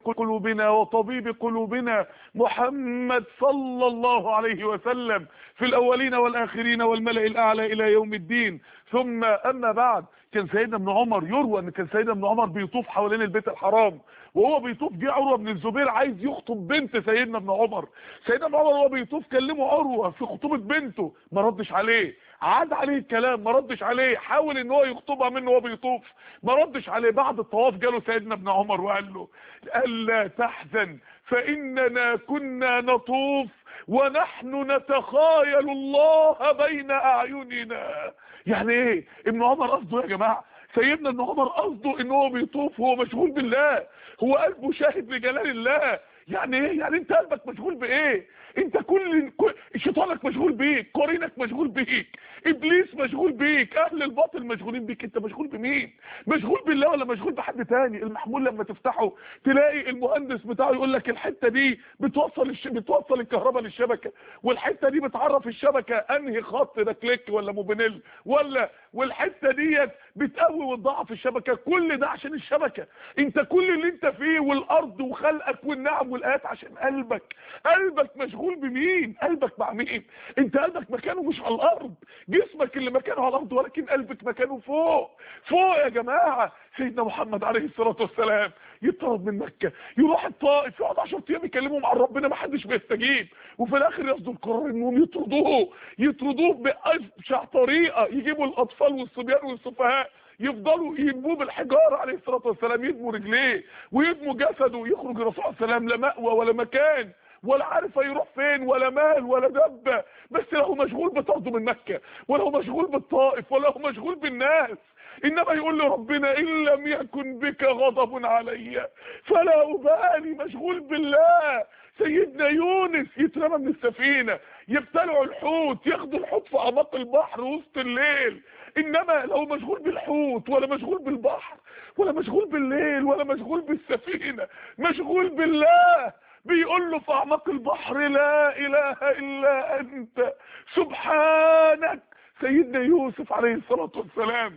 قلوبنا وطبيب قلوبنا محمد صلى الله عليه وسلم في الأولين والآخرين والملأ الأعلى إلى يوم الدين ثم أما بعد كان سيدنا ابن عمر يروى ان كان سيدنا ابن عمر بيطوف حوالين البيت الحرام وهو بيطوف جه عروه بن الزبير عايز يخطب بنت سيدنا ابن عمر سيدنا ابن عمر وهو بيطوف كلمه عروه في خطوبه بنته ما ردش عليه عاد عليه الكلام ما ردش عليه حاول ان هو يخطبها منه وهو بيطوف ما ردش عليه بعد الطواف جاله سيدنا ابن عمر وقال له الا تحزن فاننا كنا نطوف ونحن نتخايل الله بين اعيننا يعني ايه ابن عمر قصده يا جماعه سيدنا ابن عمر قصده ان هو بيطوف وهو مشغول بالله هو قلبه شاهد بجلال الله يعني ايه يعني انت قلبك مشغول بايه انت كل, كل شيطانك مشغول بيك قرينك مشغول بيك ابليس مشغول بيك اهل الباطل مشغولين بيك انت مشغول بمين مشغول بالله ولا مشغول بحد تاني المحمول لما تفتحه تلاقي المهندس بتاعه يقول لك الحته دي بتوصل الش... بتوصل الكهرباء للشبكه والحته دي بتعرف الشبكه انهي خط ده كليك ولا موبينيل ولا والحته ديت بتقوي وتضعف الشبكه كل ده عشان الشبكه انت كل اللي انت فيه والارض وخلقك والنعم والايات عشان قلبك قلبك مشغول بمين قلبك مع مين انت قلبك مكانه مش على الارض جسمك اللي مكانه على الارض ولكن قلبك مكانه فوق فوق يا جماعه سيدنا محمد عليه الصلاه والسلام يطرد من مكه يروح الطائف يقعد 10 ايام يكلمهم عن ربنا ما حدش بيستجيب وفي الاخر يصدر قرار انهم يطردوه يطردوه بابشع طريقه يجيبوا الاطفال والصبيان والسفهاء يفضلوا يدموه بالحجاره عليه الصلاه والسلام يدموا رجليه ويدموا جسده يخرج الرسول عليه السلام لا مأوى ولا مكان ولا عارف هيروح فين ولا مال ولا دبه بس له مشغول بطرده من مكه ولا هو مشغول بالطائف ولا هو مشغول بالناس انما يقول لربنا ان لم يكن بك غضب علي فلا ابالي مشغول بالله سيدنا يونس يترمى من السفينه يبتلعوا الحوت ياخدوا الحوت في اعماق البحر وسط الليل انما لو مشغول بالحوت ولا مشغول بالبحر ولا مشغول بالليل ولا مشغول بالسفينه مشغول بالله بيقول له في اعماق البحر لا اله الا انت سبحانك سيدنا يوسف عليه الصلاه والسلام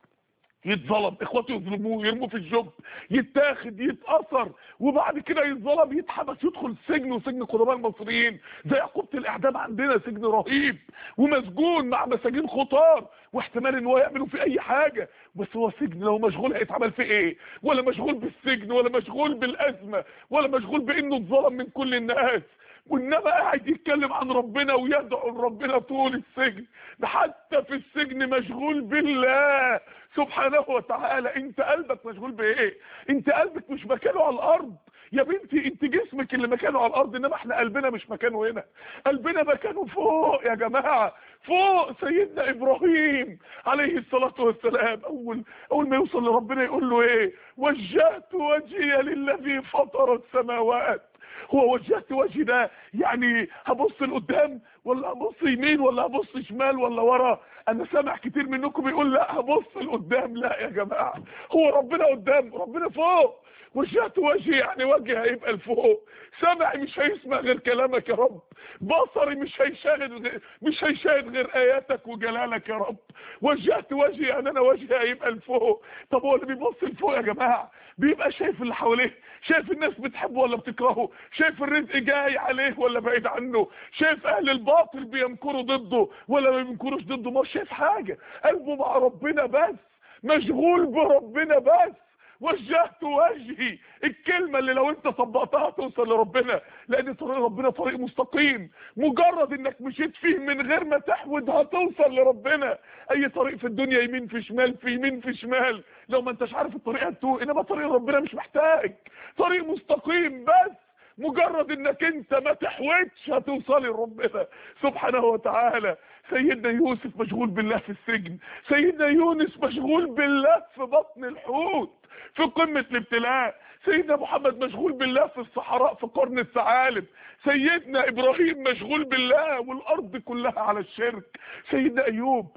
يتظلم اخواته يظلموه يرموه في الجب يتاخد يتاثر وبعد كده يتظلم يتحبس يدخل السجن وسجن قدماء المصريين زي عقوبه الاعدام عندنا سجن رهيب ومسجون مع مساجين خطار واحتمال ان هو يعملوا فيه اي حاجه بس هو سجن لو مشغول هيتعمل فيه ايه ولا مشغول بالسجن ولا مشغول بالازمه ولا مشغول بانه اتظلم من كل الناس وانما قاعد يتكلم عن ربنا ويدعو لربنا طول السجن ده حتى في السجن مشغول بالله سبحانه وتعالى انت قلبك مشغول بايه انت قلبك مش مكانه على الارض يا بنتي انت جسمك اللي مكانه على الارض انما احنا قلبنا مش مكانه هنا قلبنا مكانه فوق يا جماعه فوق سيدنا ابراهيم عليه الصلاه والسلام اول اول ما يوصل لربنا يقول له ايه وجهت وجهي للذي فطر السماوات هو وجهت وجهي ده يعني هبص لقدام ولا هبص يمين ولا هبص شمال ولا ورا انا سامع كتير منكم يقول لا هبص لقدام لا يا جماعه هو ربنا قدام ربنا فوق وجهت وجهي يعني وجهي هيبقى لفوق سمعي مش هيسمع غير كلامك يا رب بصري مش هيشاهد غير مش هيشاهد غير اياتك وجلالك يا رب وجهت وجهي يعني انا وجهي هيبقى لفوق طب هو اللي بيبص لفوق يا جماعه بيبقى شايف اللي حواليه شايف الناس بتحبه ولا بتكرهه شايف الرزق جاي عليه ولا بعيد عنه شايف اهل الباطل بيمكروا ضده ولا ما بيمكروش ضده ما شايف حاجه قلبه مع ربنا بس مشغول بربنا بس وجهت وجهي الكلمة اللي لو انت طبقتها توصل لربنا لان طريق ربنا طريق مستقيم مجرد انك مشيت فيه من غير ما تحود هتوصل لربنا اي طريق في الدنيا يمين في شمال في يمين في شمال لو ما انتش عارف الطريق هتوه انما طريق ربنا مش محتاج طريق مستقيم بس مجرد انك انت ما تحوتش هتوصلي لربنا سبحانه وتعالى سيدنا يوسف مشغول بالله في السجن سيدنا يونس مشغول بالله في بطن الحوت في قمة الابتلاء سيدنا محمد مشغول بالله في الصحراء في قرن الثعالب سيدنا ابراهيم مشغول بالله والارض كلها على الشرك سيدنا ايوب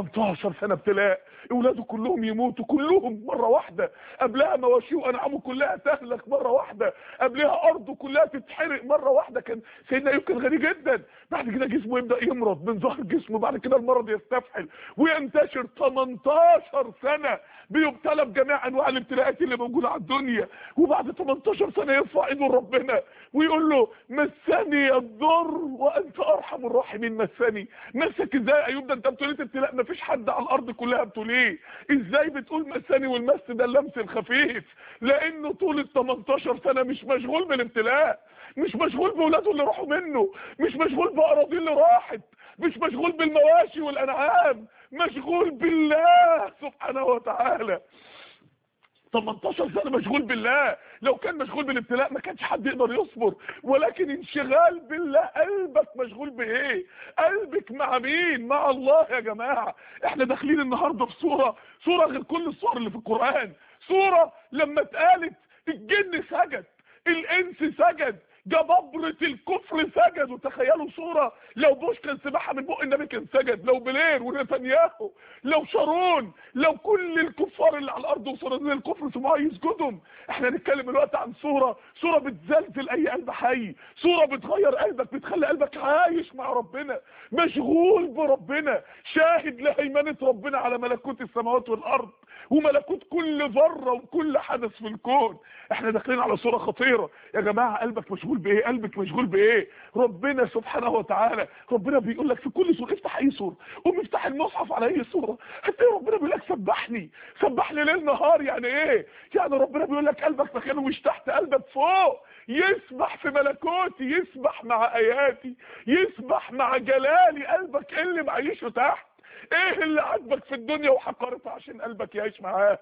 18 سنة ابتلاء اولاده كلهم يموتوا كلهم مرة واحدة قبلها مواشيه وانعامه كلها تهلك مرة واحدة قبلها ارضه كلها تتحرق مرة واحدة كان سيدنا ايوب كان غني جدا بعد كده جسمه يبدأ يمرض من ظهر جسمه بعد كده المرض يستفحل وينتشر 18 سنة بيبتلى بجميع انواع الابتلاءات اللي موجودة على الدنيا وبعد 18 سنة يرفع ايده لربنا ويقول له مسني الضر وانت ارحم الراحمين مسني مسك ازاي ايوب ده انت ابتليت ابتلاء مفيش حد على الارض كلها ابتليه ازاي بتقول مسني والمس ده اللمس الخفيف لانه طول ال 18 سنة مش مشغول بالابتلاء مش مشغول بولاده اللي راحوا منه مش مشغول باراضيه اللي راحت مش مشغول بالمواشي والانعام مشغول بالله سبحانه وتعالى 18 سنة مشغول بالله لو كان مشغول بالابتلاء ما كانش حد يقدر يصبر ولكن انشغال بالله قلبك مشغول بايه قلبك مع مين مع الله يا جماعة احنا داخلين النهاردة في صورة صورة غير كل الصور اللي في القرآن صورة لما اتقالت الجن سجد الانس سجد جبابرة الكفر سجدوا تخيلوا صورة لو بوش كان سباحة من بق النبي كان سجد لو بلير ونتنياهو لو شارون لو كل الكفار اللي على الارض وصورة الكفر سمعوا يسجدهم احنا نتكلم الوقت عن صورة صورة بتزلزل اي قلب حي صورة بتغير قلبك بتخلي قلبك عايش مع ربنا مشغول بربنا شاهد لهيمنة ربنا على ملكوت السماوات والارض وملكوت كل ذرة وكل حدث في الكون احنا داخلين على صورة خطيرة يا جماعة قلبك مشغول بايه قلبك مشغول بايه ربنا سبحانه وتعالى ربنا بيقول لك في كل سورة افتح اي سورة قوم افتح المصحف على اي سورة هتلاقي ربنا بيقول لك سبحني سبحني ليل نهار يعني ايه يعني ربنا بيقول لك قلبك مكانه مش تحت قلبك فوق يسبح في ملكوتي يسبح مع اياتي يسبح مع جلالي قلبك ايه اللي معيشه تحت ايه اللي عاجبك في الدنيا وحقرتها عشان قلبك يعيش معاه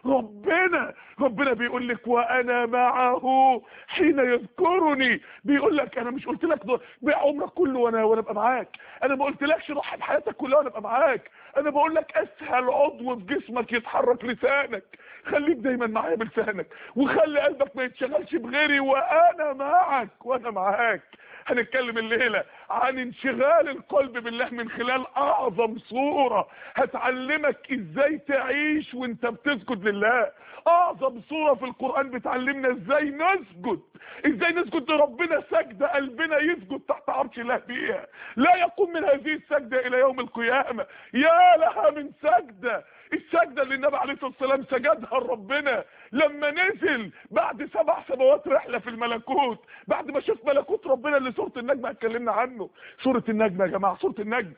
ربنا ربنا بيقول لك وانا معه حين يذكرني بيقول لك انا مش قلت لك بيع عمرك كله وانا وانا ابقى معاك انا ما قلتلكش روح بحياتك كلها وانا ابقى معاك انا بقول لك اسهل عضو في جسمك يتحرك لسانك خليك دايما معايا بلسانك وخلي قلبك ما يتشغلش بغيري وانا معك وانا معاك هنتكلم الليلة عن انشغال القلب بالله من خلال اعظم صورة هتعلمك ازاي تعيش وانت بتسجد لله اعظم صورة في القرآن بتعلمنا ازاي نسجد ازاي نسجد لربنا سجدة قلبنا يسجد تحت عرش الله بيها لا يقوم من هذه السجدة الى يوم القيامة يا لها من سجدة السجدة اللي النبي عليه الصلاة والسلام سجدها لربنا لما نزل بعد سبع سنوات رحلة في الملكوت بعد ما شاف ملكوت ربنا اللي سورة النجمة اتكلمنا عنه سورة النجمة يا جماعة سورة النجم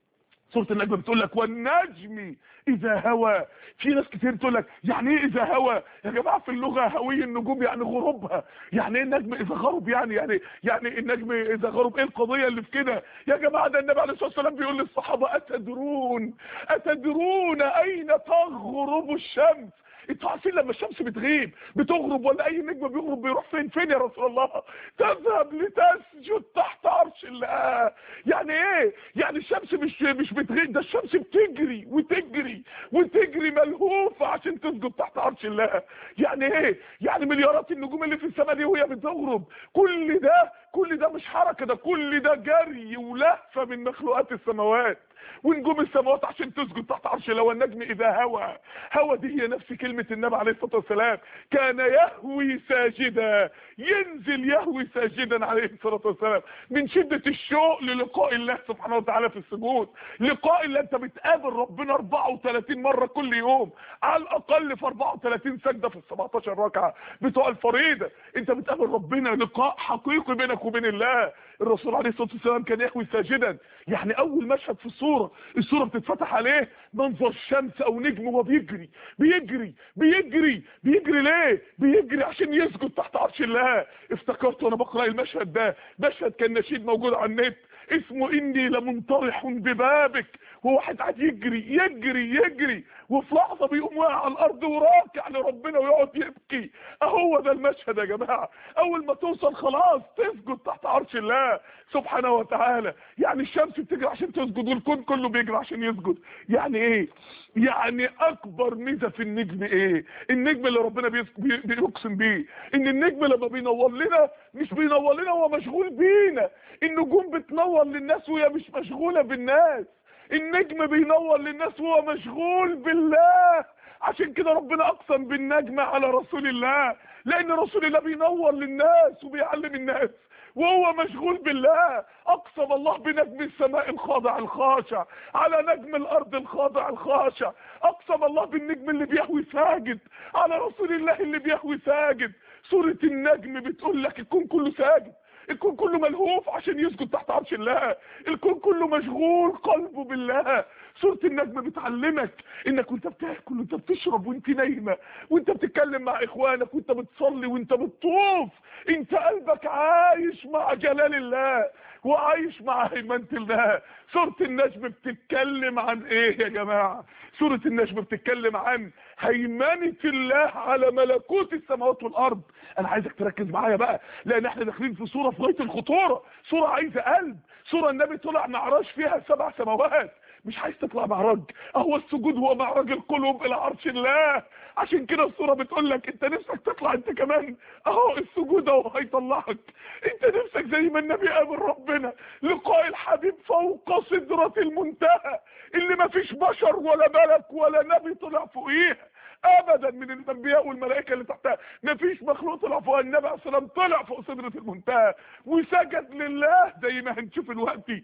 سورة النجمة بتقول لك والنجم إذا هوى في ناس كتير تقول لك يعني ايه إذا هوى يا جماعة في اللغة هوي النجوم يعني غروبها يعني ايه النجم إذا غرب يعني يعني يعني النجم إذا غرب ايه القضية اللي في كده يا جماعة ده النبي عليه الصلاة والسلام بيقول للصحابة أتدرون أتدرون أين تغرب الشمس انتوا عارفين لما الشمس بتغيب بتغرب ولا اي نجم بيغرب بيروح فين فين يا رسول الله تذهب لتسجد تحت عرش الله يعني ايه يعني الشمس مش مش بتغيب ده الشمس بتجري وتجري وتجري ملهوفه عشان تسجد تحت عرش الله يعني ايه يعني مليارات النجوم اللي في السماء دي وهي بتغرب كل ده كل ده مش حركه ده كل ده جري ولهفه من مخلوقات السماوات ونجوم السماوات عشان تسجد تحت عرش الله والنجم اذا هوى هوى دي هي نفس كلمة النبي عليه الصلاة والسلام كان يهوي ساجدا ينزل يهوي ساجدا عليه الصلاة والسلام من شدة الشوق للقاء الله سبحانه وتعالى في السجود لقاء الله انت بتقابل ربنا 34 مرة كل يوم على الاقل في 34 سجدة في ال 17 ركعة بتوع الفريضة انت بتقابل ربنا لقاء حقيقي بينك وبين الله الرسول عليه الصلاة والسلام كان يهوي ساجدا يعني اول مشهد في الصورة الصورة بتتفتح عليه منظر شمس او نجم وهو بيجري بيجري بيجري بيجري ليه بيجري عشان يسجد تحت عرش الله افتكرت وانا بقرا المشهد ده مشهد كان نشيد موجود على النت اسمه اني لمنطرح ببابك وواحد قاعد يجري يجري يجري وفي لحظه بيقوم واقع على الارض وراكع لربنا ويقعد يبكي اهو ده المشهد يا جماعه اول ما توصل خلاص تسجد تحت عرش الله سبحانه وتعالى يعني الشمس بتجري عشان تسجد والكون كله بيجري عشان يسجد يعني ايه يعني اكبر ميزه في النجم ايه النجم اللي ربنا بيقسم بيه ان النجم لما بينور لنا مش بينور لنا هو مشغول بينا النجوم بتنور للناس وهي مش مشغوله بالناس النجم بينور للناس وهو مشغول بالله عشان كده ربنا اقسم بالنجم على رسول الله لان رسول الله بينور للناس وبيعلم الناس وهو مشغول بالله اقسم الله بنجم السماء الخاضع الخاشع على نجم الارض الخاضع الخاشع اقسم الله بالنجم اللي بيهوي ساجد على رسول الله اللي بيهوي ساجد سورة النجم بتقول لك الكون كله ساجد الكون كله ملهوف عشان يسجد تحت عرش الله الكون كله مشغول قلبه بالله سورة النجم بتعلمك انك وانت بتاكل وانت بتشرب وانت نايمة وانت بتتكلم مع اخوانك وانت بتصلي وانت بتطوف انت قلبك عايش مع جلال الله وعايش مع هيمنة الله سورة النجم بتتكلم عن ايه يا جماعة سورة النجم بتتكلم عن هيمنة الله على ملكوت السماوات والارض انا عايزك تركز معايا بقى لان احنا داخلين في صورة في غاية الخطورة صورة عايزة قلب صورة النبي طلع معراج فيها سبع سماوات مش عايز تطلع معراج اهو السجود هو معراج القلوب الى عرش الله عشان كده الصورة بتقول لك انت نفسك تطلع انت كمان اهو السجود اهو هيطلعك انت نفسك زي ما النبي قابل ربنا لقاء الحبيب فوق سدرة المنتهى اللي ما فيش بشر ولا ملك ولا نبي طلع فوقيها ابدا من الانبياء والملائكه اللي تحتها مفيش مخلوق طلع فوق النبي عليه الصلاه والسلام طلع فوق سدره المنتهى وسجد لله زي ما هنشوف دلوقتي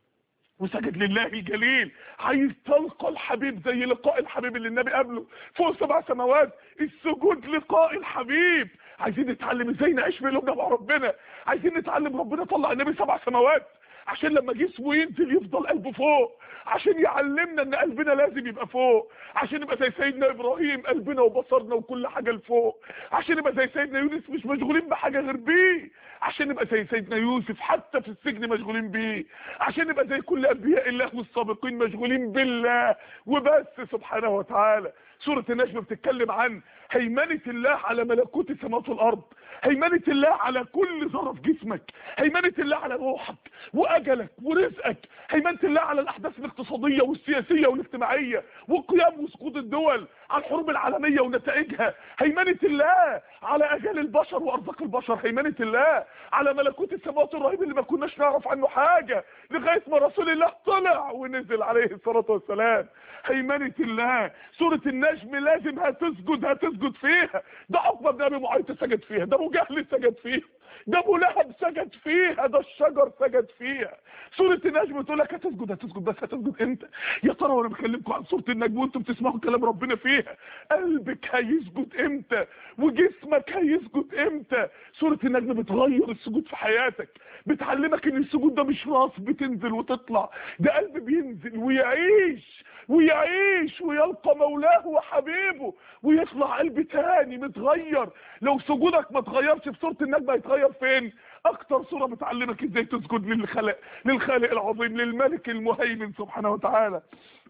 وسجد لله الجليل عايز تلقى الحبيب زي لقاء الحبيب اللي النبي قابله فوق سبع سماوات السجود لقاء الحبيب عايزين نتعلم ازاي نعيش في قلوبنا مع ربنا عايزين نتعلم ربنا طلع النبي سبع سماوات عشان لما جسمه ينزل يفضل قلبه فوق عشان يعلمنا ان قلبنا لازم يبقى فوق عشان يبقى زي سيدنا ابراهيم قلبنا وبصرنا وكل حاجه لفوق عشان يبقى زي سيدنا يونس مش مشغولين بحاجه غير بيه عشان نبقى زي سيدنا يوسف حتى في السجن مشغولين بيه عشان نبقى زي كل انبياء الله والسابقين مشغولين بالله وبس سبحانه وتعالى سورة النجم بتتكلم عن هيمنة الله على ملكوت السماوات والارض هيمنة الله على كل ذره في جسمك هيمنة الله على روحك واجلك ورزقك هيمنة الله على الاحداث الاقتصاديه والسياسيه والاجتماعيه وقيام وسقوط الدول على الحروب العالميه ونتائجها هيمنة الله على اجال البشر وارزاق البشر هيمنة الله على ملكوت السماوات الرهيب اللي ما كناش نعرف عنه حاجه لغايه ما رسول الله طلع ونزل عليه الصلاه والسلام هيمنة الله سوره النجم لازم هتسجد هتسجد فيها ده عقبه بن ابي معيط سجد فيها ده ابو جهل سجد فيها ده ابو لهب سجد فيها ده الشجر سجد فيها سورة النجم تقول لك هتسجد هتسجد بس هتسجد امتى يا ترى وانا بكلمكم عن سورة النجم وانتم بتسمعوا كلام ربنا فيها قلبك هيسجد امتى وجسمك هيسجد امتى سورة النجم بتغير السجود في حياتك بتعلمك ان السجود ده مش راس بتنزل وتطلع ده قلب بينزل ويعيش ويعيش ويلقى مولاه وحبيبه ويطلع قلب تاني متغير لو سجودك ما اتغيرش في سورة النجم هيتغير فين اكتر سورة بتعلمك ازاي تسجد للخالق للخالق العظيم للملك المهيمن سبحانه وتعالى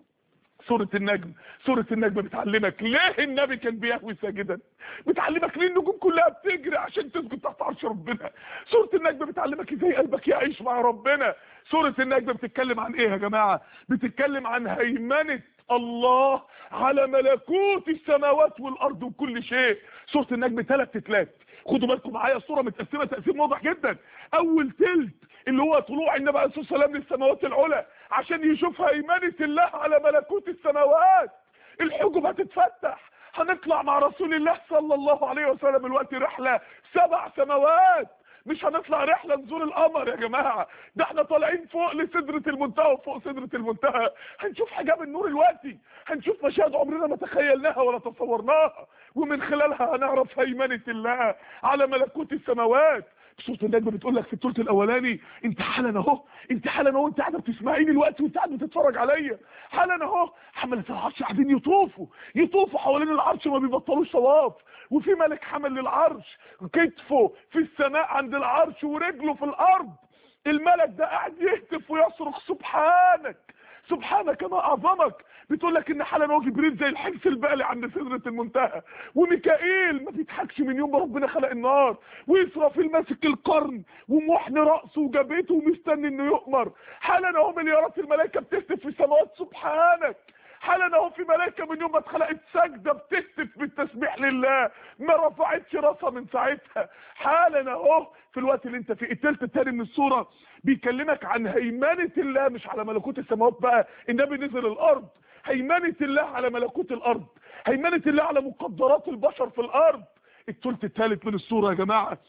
سورة النجم سورة النجم بتعلمك ليه النبي كان بيهوي ساجدا بتعلمك ليه النجوم كلها بتجري عشان تسجد تحت عرش ربنا سورة النجم بتعلمك ازاي قلبك يعيش مع ربنا سورة النجم بتتكلم عن ايه يا جماعة بتتكلم عن هيمنة الله على ملكوت السماوات والارض وكل شيء سورة النجم ثلاث تتلات خدوا بالكم معايا الصورة متقسمة تقسيم واضح جدا اول تلت اللي هو طلوع النبي عليه الصلاه والسلام للسماوات العلى عشان يشوف هيمنه الله على ملكوت السماوات الحجب هتتفتح هنطلع مع رسول الله صلى الله عليه وسلم الوقت رحله سبع سماوات مش هنطلع رحله نزور القمر يا جماعه ده احنا طالعين فوق لسدره المنتهى وفوق سدره المنتهى هنشوف حجاب النور الوقتي هنشوف مشاهد عمرنا ما تخيلناها ولا تصورناها ومن خلالها هنعرف هيمنه الله على ملكوت السماوات سوره النجم بتقول لك في الثلث الاولاني انت حالا اهو انت حالا اهو انت قاعده بتسمعيني الوقت وانت قاعده بتتفرج عليا حالا اهو حمله العرش قاعدين يطوفوا يطوفوا حوالين العرش ما بيبطلوش طواف وفي ملك حمل للعرش كتفه في السماء عند العرش ورجله في الارض الملك ده قاعد يهتف ويصرخ سبحانك سبحانك ما اعظمك بتقول لك ان حالا هو جبريل زي الحنس البالي عند سدره المنتهى وميكائيل ما بيضحكش من يوم ما ربنا خلق النار واسرافيل ماسك القرن ومحن راسه وجبهته ومستني انه يؤمر حالا اهو مليارات الملائكه بتهتف في السماوات سبحانك حالا اهو في ملائكه من يوم ما اتخلقت ساجده بتهتف بالتسبيح لله ما رفعتش راسها من ساعتها حالا اهو في الوقت اللي انت فيه التلت التاني من السوره بيكلمك عن هيمنه الله مش على ملكوت السماوات بقى النبي نزل الارض هيمنه الله على ملكوت الارض هيمنه الله على مقدرات البشر في الارض الثلث الثالث من السوره يا جماعه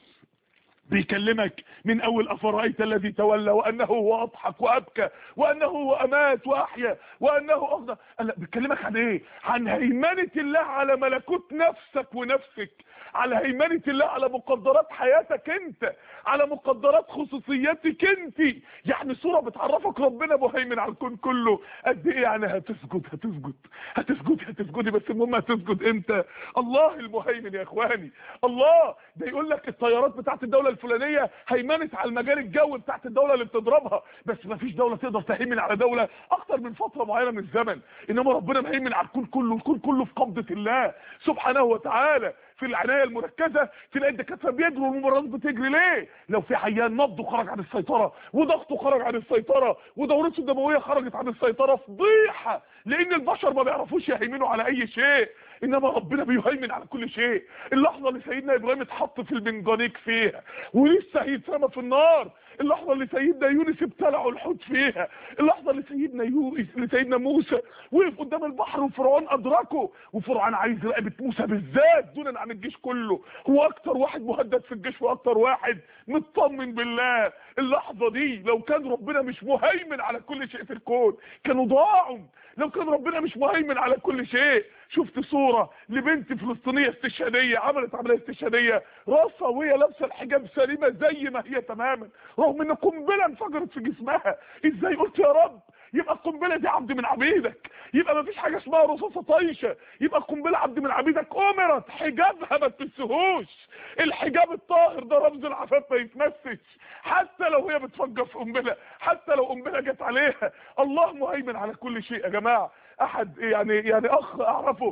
بيكلمك من اول افرايت الذي تولى وانه هو اضحك وابكى وانه هو امات واحيا وانه اغنى لا بيكلمك عن ايه عن هيمنه الله على ملكوت نفسك ونفسك على هيمنة الله على مقدرات حياتك انت على مقدرات خصوصيتك انت يعني صورة بتعرفك ربنا مهيمن على الكون كله قد ايه يعني هتسجد هتسجد هتسجد هتسجدي بس المهم هتسجد امتى الله المهيمن يا اخواني الله ده يقول لك الطيارات بتاعت الدولة الفلانية هيمنت على المجال الجوي بتاعت الدولة اللي بتضربها بس ما فيش دولة تقدر تهيمن على دولة اكتر من فترة معينة من الزمن انما ربنا مهيمن على الكون كله الكون كله في قبضة الله سبحانه وتعالى في العنايه المركزه تلاقي الدكاتره بيجروا والممرضات بتجري ليه لو في عيان نبضه خرج عن السيطره وضغطه خرج عن السيطره ودورته الدمويه خرجت عن السيطره فضيحه لان البشر ما بيعرفوش يهيمنوا على اي شيء انما ربنا بيهيمن على كل شيء اللحظه اللي سيدنا ابراهيم اتحط في المنجنيق فيها ولسه هيترمى في النار اللحظه اللي سيدنا يونس ابتلعوا الحوت فيها اللحظه اللي سيدنا يونس اللي سيدنا موسى وقف قدام البحر وفرعون ادركه وفرعون عايز رقبه موسى بالذات دونا عن الجيش كله هو اكتر واحد مهدد في الجيش واكتر واحد مطمن بالله اللحظه دي لو كان ربنا مش مهيمن على كل شيء في الكون كانوا ضاعوا لو كان ربنا مش مهيمن على كل شيء شفت صورة لبنت فلسطينية استشهادية عملت عملية استشهادية راسها وهي لابسة الحجاب سليمة زي ما هي تماما رغم ان قنبلة انفجرت في جسمها ازاي قلت يا رب يبقى القنبله دي عبد من عبيدك يبقى ما فيش حاجه اسمها رصاصه طايشه يبقى القنبله عبد من عبيدك امرت حجابها ما تمسهوش الحجاب الطاهر ده رمز العفاف ما يتمسش حتى لو هي بتفجر في قنبله حتى لو قنبله جت عليها الله مهيمن على كل شيء يا جماعه احد يعني يعني اخ اعرفه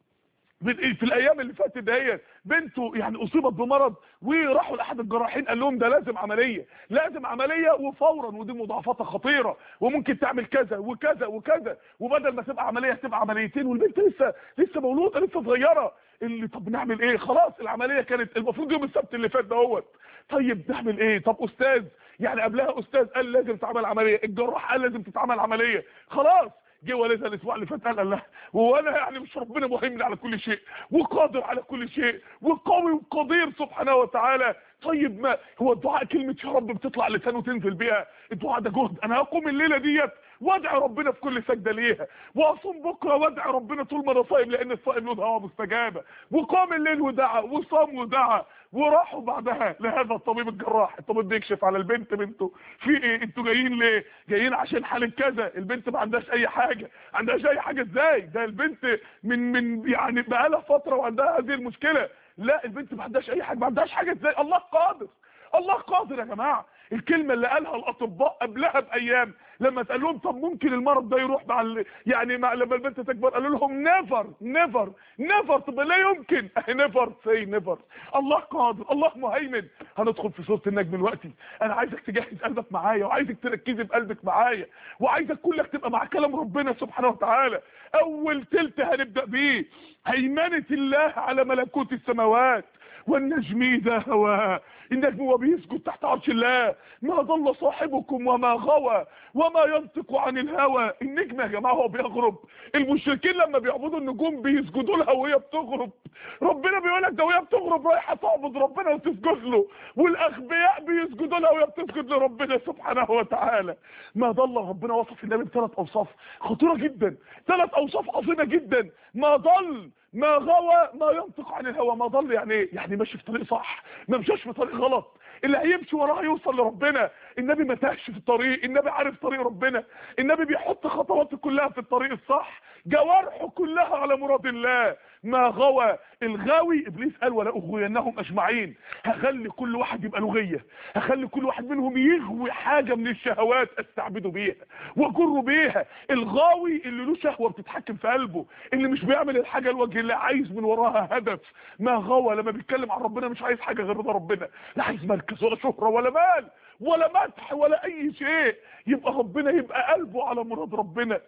في الايام اللي فاتت دهيت بنته يعني اصيبت بمرض وراحوا لاحد الجراحين قال لهم ده لازم عمليه لازم عمليه وفورا ودي مضاعفاتها خطيره وممكن تعمل كذا وكذا وكذا وبدل ما تبقى عمليه تبقى عمليتين والبنت لسه لسه مولوده لسه صغيره اللي طب نعمل ايه خلاص العمليه كانت المفروض يوم السبت اللي فات دهوت طيب نعمل ايه طب استاذ يعني قبلها استاذ قال لازم تعمل عمليه الجراح قال لازم تتعمل عمليه خلاص جه والدها الاسبوع اللي فات قال الله وانا يعني مش ربنا مهيمن على كل شيء وقادر على كل شيء وقوي وقدير سبحانه وتعالى طيب ما هو الدعاء كلمه يا رب بتطلع لسان وتنزل بيها الدعاء ده جهد انا هقوم الليله ديت وادعي ربنا في كل سجده ليها واصوم بكره وادعي ربنا طول ما انا صايم لان الصائم له دعوه مستجابه وقام الليل ودعا وصام ودعا وراحوا بعدها لهذا الطبيب الجراح الطبيب بيكشف على البنت بنته في ايه انتوا جايين ليه جايين عشان حاله كذا البنت ما عندهاش اي حاجه ما عندهاش اي حاجه ازاي ده البنت من من يعني بقالها فتره وعندها هذه المشكله لا البنت ما عندهاش اي حاجه ما عندهاش حاجه ازاي الله قادر الله قادر يا جماعه الكلمه اللي قالها الاطباء قبلها بايام لما تقال لهم طب ممكن المرض ده يروح مع ال... يعني مع لما البنت تكبر قالوا لهم نيفر نيفر نيفر طب لا يمكن نيفر سي نيفر الله قادر الله مهيمن هندخل في سوره النجم دلوقتي انا عايزك تجهز قلبك معايا وعايزك تركزي بقلبك معايا وعايزك كلك تبقى مع كلام ربنا سبحانه وتعالى اول تلت هنبدا بيه هيمنه الله على ملكوت السماوات والنجم اذا هوى النجم هو بيسجد تحت عرش الله ما ضل صاحبكم وما غوى وما ينطق عن الهوى النجم يا جماعه هو بيغرب المشركين لما بيعبدوا النجوم بيسجدوا لها وهي بتغرب ربنا بيقول لك ده وهي بتغرب رايحه تعبد ربنا وتسجد له والاغبياء بيسجدوا لها وهي بتسجد لربنا سبحانه وتعالى ما ضل ربنا وصف النبي بثلاث اوصاف خطيره جدا ثلاث اوصاف عظيمه جدا ما ضل ما غوى ما ينطق عن الهوى ما ضل يعني ايه يعني ماشي في طريق صح ما مشاش في طريق غلط اللي هيمشي وراه يوصل لربنا النبي ما تاهش في الطريق النبي عارف طريق ربنا النبي بيحط خطواته كلها في الطريق الصح جوارحه كلها على مراد الله ما غوى الغاوي ابليس قال ولا اغوينهم اجمعين هخلي كل واحد يبقى لغيه هخلي كل واحد منهم يغوي حاجه من الشهوات استعبده بيها واجره بيها الغاوي اللي له شهوه بتتحكم في قلبه اللي مش بيعمل الحاجه لوجه الله عايز من وراها هدف ما غوى لما بيتكلم عن ربنا مش عايز حاجه غير رضا ربنا لا عايز مركز ولا شهره ولا مال ولا مدح ولا اي شيء يبقى ربنا يبقى قلبه على مراد ربنا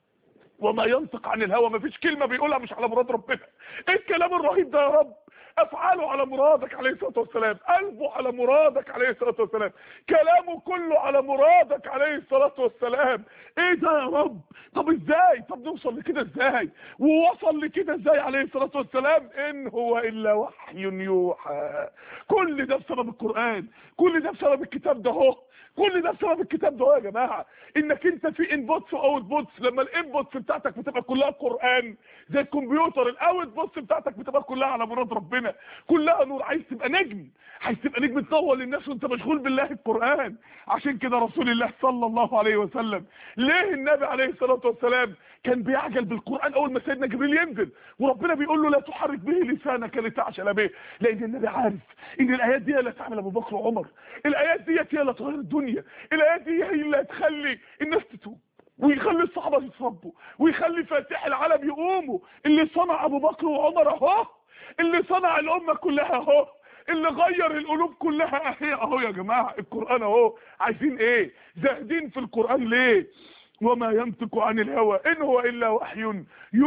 وما ينطق عن الهوى ما فيش كلمة بيقولها مش على مراد ربنا ايه الكلام الرهيب ده يا رب افعاله على مرادك عليه الصلاة والسلام قلبه على مرادك عليه الصلاة والسلام كلامه كله على مرادك عليه الصلاة والسلام ايه ده يا رب طب ازاي طب نوصل لكده ازاي ووصل لكده ازاي عليه الصلاة والسلام ان هو الا وحي يوحى كل ده بسبب القرآن كل ده بسبب الكتاب ده اهو كل ده بسبب الكتاب ده يا جماعه انك انت في انبوتس واوت بوتس لما الانبوتس بتاعتك بتبقى كلها قران زي الكمبيوتر الاوت بوتس بتاعتك بتبقى كلها على مراد ربنا ربنا كلها نور عايز تبقى نجم عايز تبقى نجم تنور للناس وانت مشغول بالله القرآن عشان كده رسول الله صلى الله عليه وسلم ليه النبي عليه الصلاة والسلام كان بيعجل بالقرآن اول ما سيدنا جبريل ينزل وربنا بيقول له لا تحرك به لسانك لتعجل به لان النبي عارف ان الايات دي هي اللي تعمل ابو بكر وعمر الايات دي هي اللي تغير الدنيا الايات دي هي اللي هتخلي الناس تتوب ويخلي الصحابه يتربوا ويخلي فاتح العالم يقوموا اللي صنع ابو بكر وعمر اهو اللي صنع الامه كلها اهو اللي غير القلوب كلها اهي اهو يا جماعه القران اهو عايزين ايه زاهدين في القران ليه وما ينطق عن الهوى ان هو الا وحي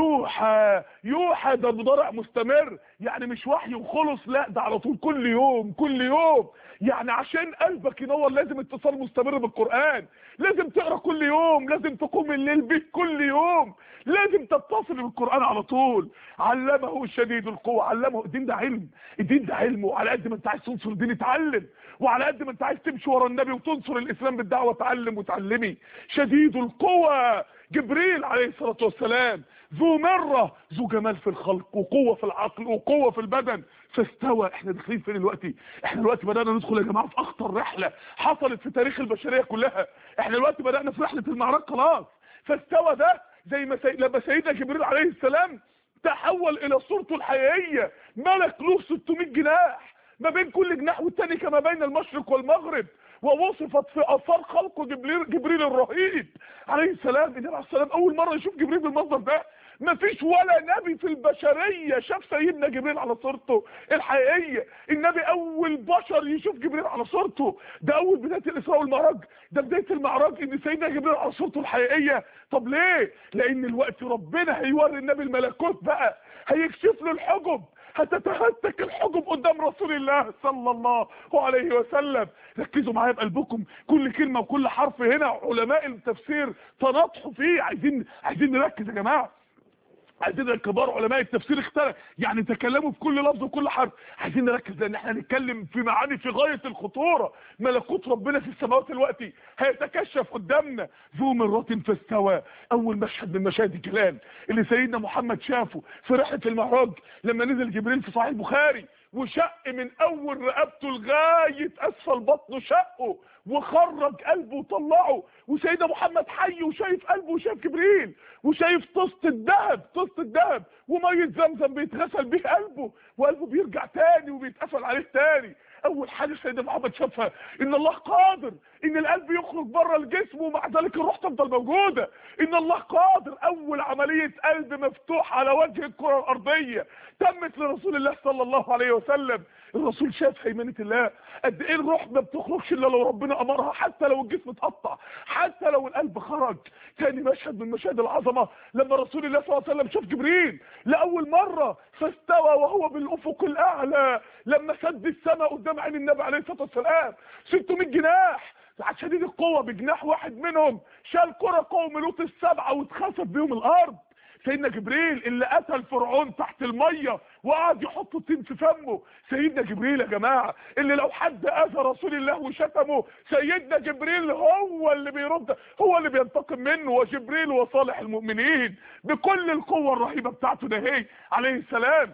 يوحى يوحى ده بضرع مستمر يعني مش وحي وخلص لا ده على طول كل يوم كل يوم يعني عشان قلبك ينور لازم اتصال مستمر بالقرآن لازم تقرا كل يوم لازم تقوم الليل به كل يوم لازم تتصل بالقرآن على طول علمه شديد القوة علمه الدين ده علم الدين ده علم وعلى قد ما انت عايز تنصر الدين اتعلم وعلى قد ما انت عايز تمشي ورا النبي وتنصر الاسلام بالدعوة اتعلم وتعلمي شديد القوة جبريل عليه الصلاة والسلام ذو مرة ذو جمال في الخلق وقوة في العقل وقوة في البدن فاستوى احنا داخلين فين دلوقتي احنا دلوقتي بدأنا ندخل يا جماعة في اخطر رحلة حصلت في تاريخ البشرية كلها احنا دلوقتي بدأنا في رحلة المعراج خلاص فاستوى ده زي ما سي... لما سيدنا جبريل عليه السلام تحول الى صورته الحقيقية ملك له 600 جناح ما بين كل جناح والتاني كما بين المشرق والمغرب ووصفت في اثار خلقه جبريل, جبريل الرهيب عليه السلام النبي عليه السلام اول مره يشوف جبريل بالمنظر ده ما فيش ولا نبي في البشريه شاف سيدنا جبريل على صورته الحقيقيه النبي اول بشر يشوف جبريل على صورته ده اول بدايه الاسراء والمعراج ده بدايه المعراج ان سيدنا جبريل على صورته الحقيقيه طب ليه لان الوقت ربنا هيوري النبي الملكوت بقى هيكشف له الحجب هتتهتك الحجب قدام رسول الله صلى الله عليه وسلم ركزوا معايا بقلبكم كل كلمة وكل حرف هنا علماء التفسير تناطحوا فيه عايزين عايزين نركز يا جماعة عايزين الكبار علماء التفسير اختلف يعني تكلموا في كل لفظ وكل حرف عايزين نركز لان احنا هنتكلم في معاني في غايه الخطوره ملكوت ربنا في السماوات الوقتي هيتكشف قدامنا ذو مرة فاستوى اول مشهد من مشاهد الجلال اللي سيدنا محمد شافه في رحله المعراج لما نزل جبريل في صحيح البخاري وشق من اول رقبته لغايه اسفل بطنه شقه وخرج قلبه وطلعه وسيدنا محمد حي وشايف قلبه وشايف جبريل وشايف طست الذهب طست الذهب وميه زمزم بيتغسل بيه قلبه وقلبه بيرجع تاني وبيتقفل عليه تاني اول حاجه سيدنا محمد شافها ان الله قادر ان القلب يخرج بره الجسم ومع ذلك الروح تفضل موجوده ان الله قادر اول عمليه قلب مفتوح على وجه الكره الارضيه تمت لرسول الله صلى الله عليه وسلم الرسول شاف هيمنه الله قد ايه الروح ما بتخرجش الا لو ربنا امرها حتى لو الجسم اتقطع حتى لو القلب خرج تاني مشهد من مشاهد العظمه لما رسول الله صلى الله عليه وسلم شاف جبريل لاول مره فاستوى وهو بالافق الاعلى لما سد السماء قدام عين النبي عليه الصلاه والسلام 600 جناح شديد القوه بجناح واحد منهم شال كره قوم لوط السبعه واتخسف بيهم الارض سيدنا جبريل اللي قتل فرعون تحت الميه وقعد يحط الطين في فمه سيدنا جبريل يا جماعه اللي لو حد اذى رسول الله وشتمه سيدنا جبريل هو اللي بيرد هو اللي بينتقم منه وجبريل وصالح المؤمنين بكل القوه الرهيبه بتاعته ده هي عليه السلام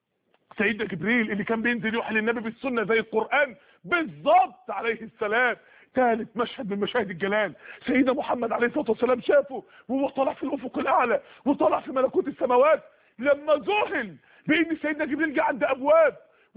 سيدنا جبريل اللي كان بينزل يوحي للنبي بالسنه زي القران بالظبط عليه السلام ثالث مشهد من مشاهد الجلال سيدنا محمد عليه الصلاه والسلام شافه وهو طالع في الافق الاعلى وطالع في ملكوت السماوات لما ذهل بان سيدنا جبريل جه عند ابواب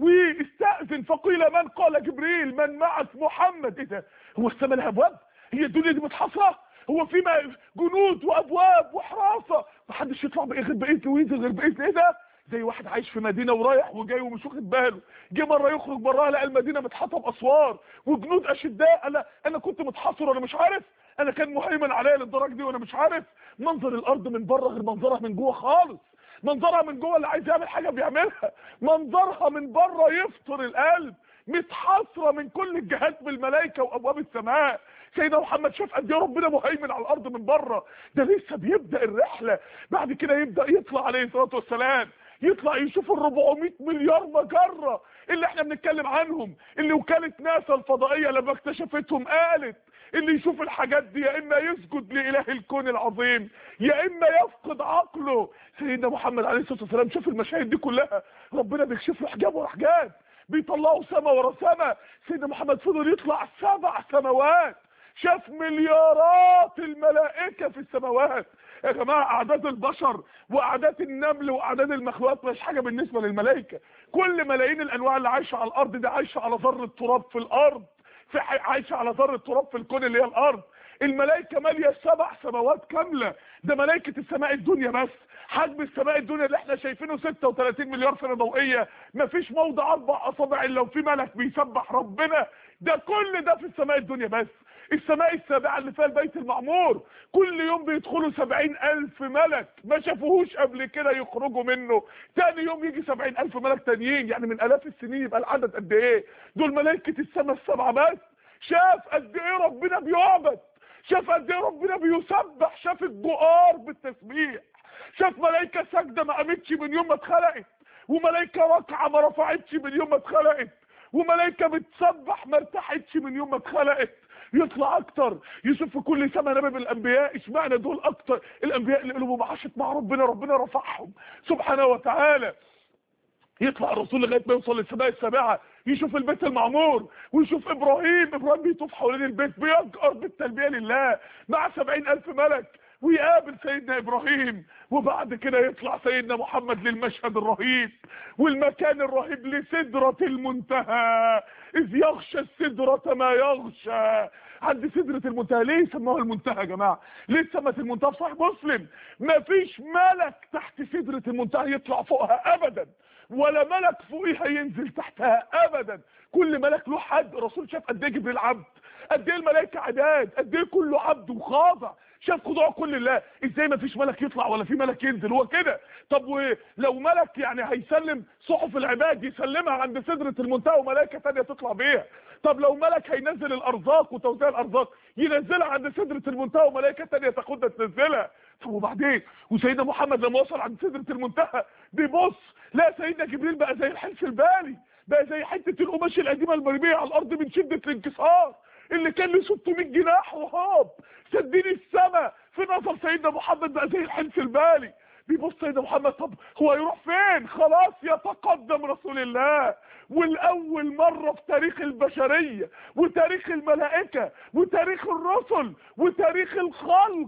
واستاذن فقيل من قال جبريل من معك محمد ايه ده هو السماء لها ابواب هي الدنيا دي متحصره هو في جنود وابواب وحراسه محدش يطلع غير باذن وينزل غير باذن ايه ده زي واحد عايش في مدينه ورايح وجاي ومش واخد باله جه مره يخرج براها لقى المدينه متحاطه باسوار وجنود اشداء انا انا كنت متحاصر وانا مش عارف انا كان مهيمن عليا للدرجه دي وانا مش عارف منظر الارض من بره غير منظرها من جوه خالص منظرها من جوه اللي عايز يعمل حاجه بيعملها منظرها من بره يفطر القلب متحاصره من كل الجهات بالملائكه وابواب السماء سيدنا محمد شاف قد ايه ربنا مهيمن على الارض من بره ده لسه بيبدا الرحله بعد كده يبدا يطلع عليه الصلاه والسلام يطلع يشوف ال 400 مليار مجره اللي احنا بنتكلم عنهم اللي وكاله ناسا الفضائيه لما اكتشفتهم قالت اللي يشوف الحاجات دي يا اما يسجد لاله الكون العظيم يا اما يفقد عقله سيدنا محمد عليه الصلاه والسلام شوف المشاهد دي كلها ربنا بيكشف له حجاب ورا حجاب بيطلعوا سما ورا سما سيدنا محمد فضل يطلع سبع سماوات شاف مليارات الملائكه في السماوات يا جماعه اعداد البشر واعداد النمل واعداد المخلوقات مش حاجه بالنسبه للملائكه كل ملايين الانواع اللي عايشه على الارض دي عايشه على ذره تراب في الارض في ح- عايشه على ذره تراب في الكون اللي هي الارض الملائكه ماليه سبع سماوات كامله ده ملائكه السماء الدنيا بس حجم السماء الدنيا اللي احنا شايفينه 36 مليار سنه ضوئيه مفيش موضع اربع اصابع الا وفي ملك بيسبح ربنا ده كل ده في السماء الدنيا بس السماء السابعة اللي فيها البيت المعمور كل يوم بيدخلوا سبعين ألف ملك ما شافوهوش قبل كده يخرجوا منه تاني يوم يجي سبعين ألف ملك تانيين يعني من آلاف السنين يبقى العدد قد إيه دول ملائكة السماء السبعة بس شاف قد إيه ربنا بيعبد شاف قد إيه ربنا بيسبح شاف الجؤار بالتسبيح شاف ملائكة ساجدة ما قامتش من يوم ما اتخلقت وملائكة راكعة ما رفعتش من يوم ما اتخلقت وملائكة بتسبح ما ارتاحتش من يوم ما اتخلقت يطلع اكتر يشوف في كل سما نبي من الانبياء اشمعنى دول اكتر الانبياء اللي قلوبهم عاشت مع ربنا ربنا رفعهم سبحانه وتعالى يطلع الرسول لغايه ما يوصل للسماء السابعه يشوف البيت المعمور ويشوف ابراهيم ابراهيم بيطوف حوالين البيت بيجأر بالتلبيه لله مع سبعين الف ملك ويقابل سيدنا ابراهيم وبعد كده يطلع سيدنا محمد للمشهد الرهيب والمكان الرهيب لسدرة المنتهى اذ يغشى السدرة ما يغشى عند سدرة المنتهى ليه سموها المنتهى يا جماعة ليه سمت المنتهى في صحيح مسلم مفيش ملك تحت سدرة المنتهى يطلع فوقها ابدا ولا ملك فوقيها ينزل تحتها ابدا كل ملك له حد الرسول شاف قد ايه جبريل عبد قد ايه الملائكه عداد قد ايه كله عبد وخاضع شاف خضوع كل الله ازاي ما فيش ملك يطلع ولا في ملك ينزل هو كده طب ولو ملك يعني هيسلم صحف العباد يسلمها عند سدرة المنتهى وملائكه ثانيه تطلع بيها طب لو ملك هينزل الارزاق وتوزيع الارزاق ينزلها عند سدرة المنتهى وملائكه ثانيه تاخدها تنزلها طب وبعدين وسيدنا محمد لما وصل عند سدرة المنتهى بيبص لا سيدنا جبريل بقى زي الحلف البالي بقى زي حته القماش القديمه المرميه على الارض من شده الانكسار اللي كان له 600 جناح وهاب سدين السماء في نظر سيدنا محمد بقى زي الحلف البالي بيبص سيدنا محمد طب هو يروح فين خلاص يتقدم رسول الله والاول مره في تاريخ البشريه وتاريخ الملائكه وتاريخ الرسل وتاريخ الخلق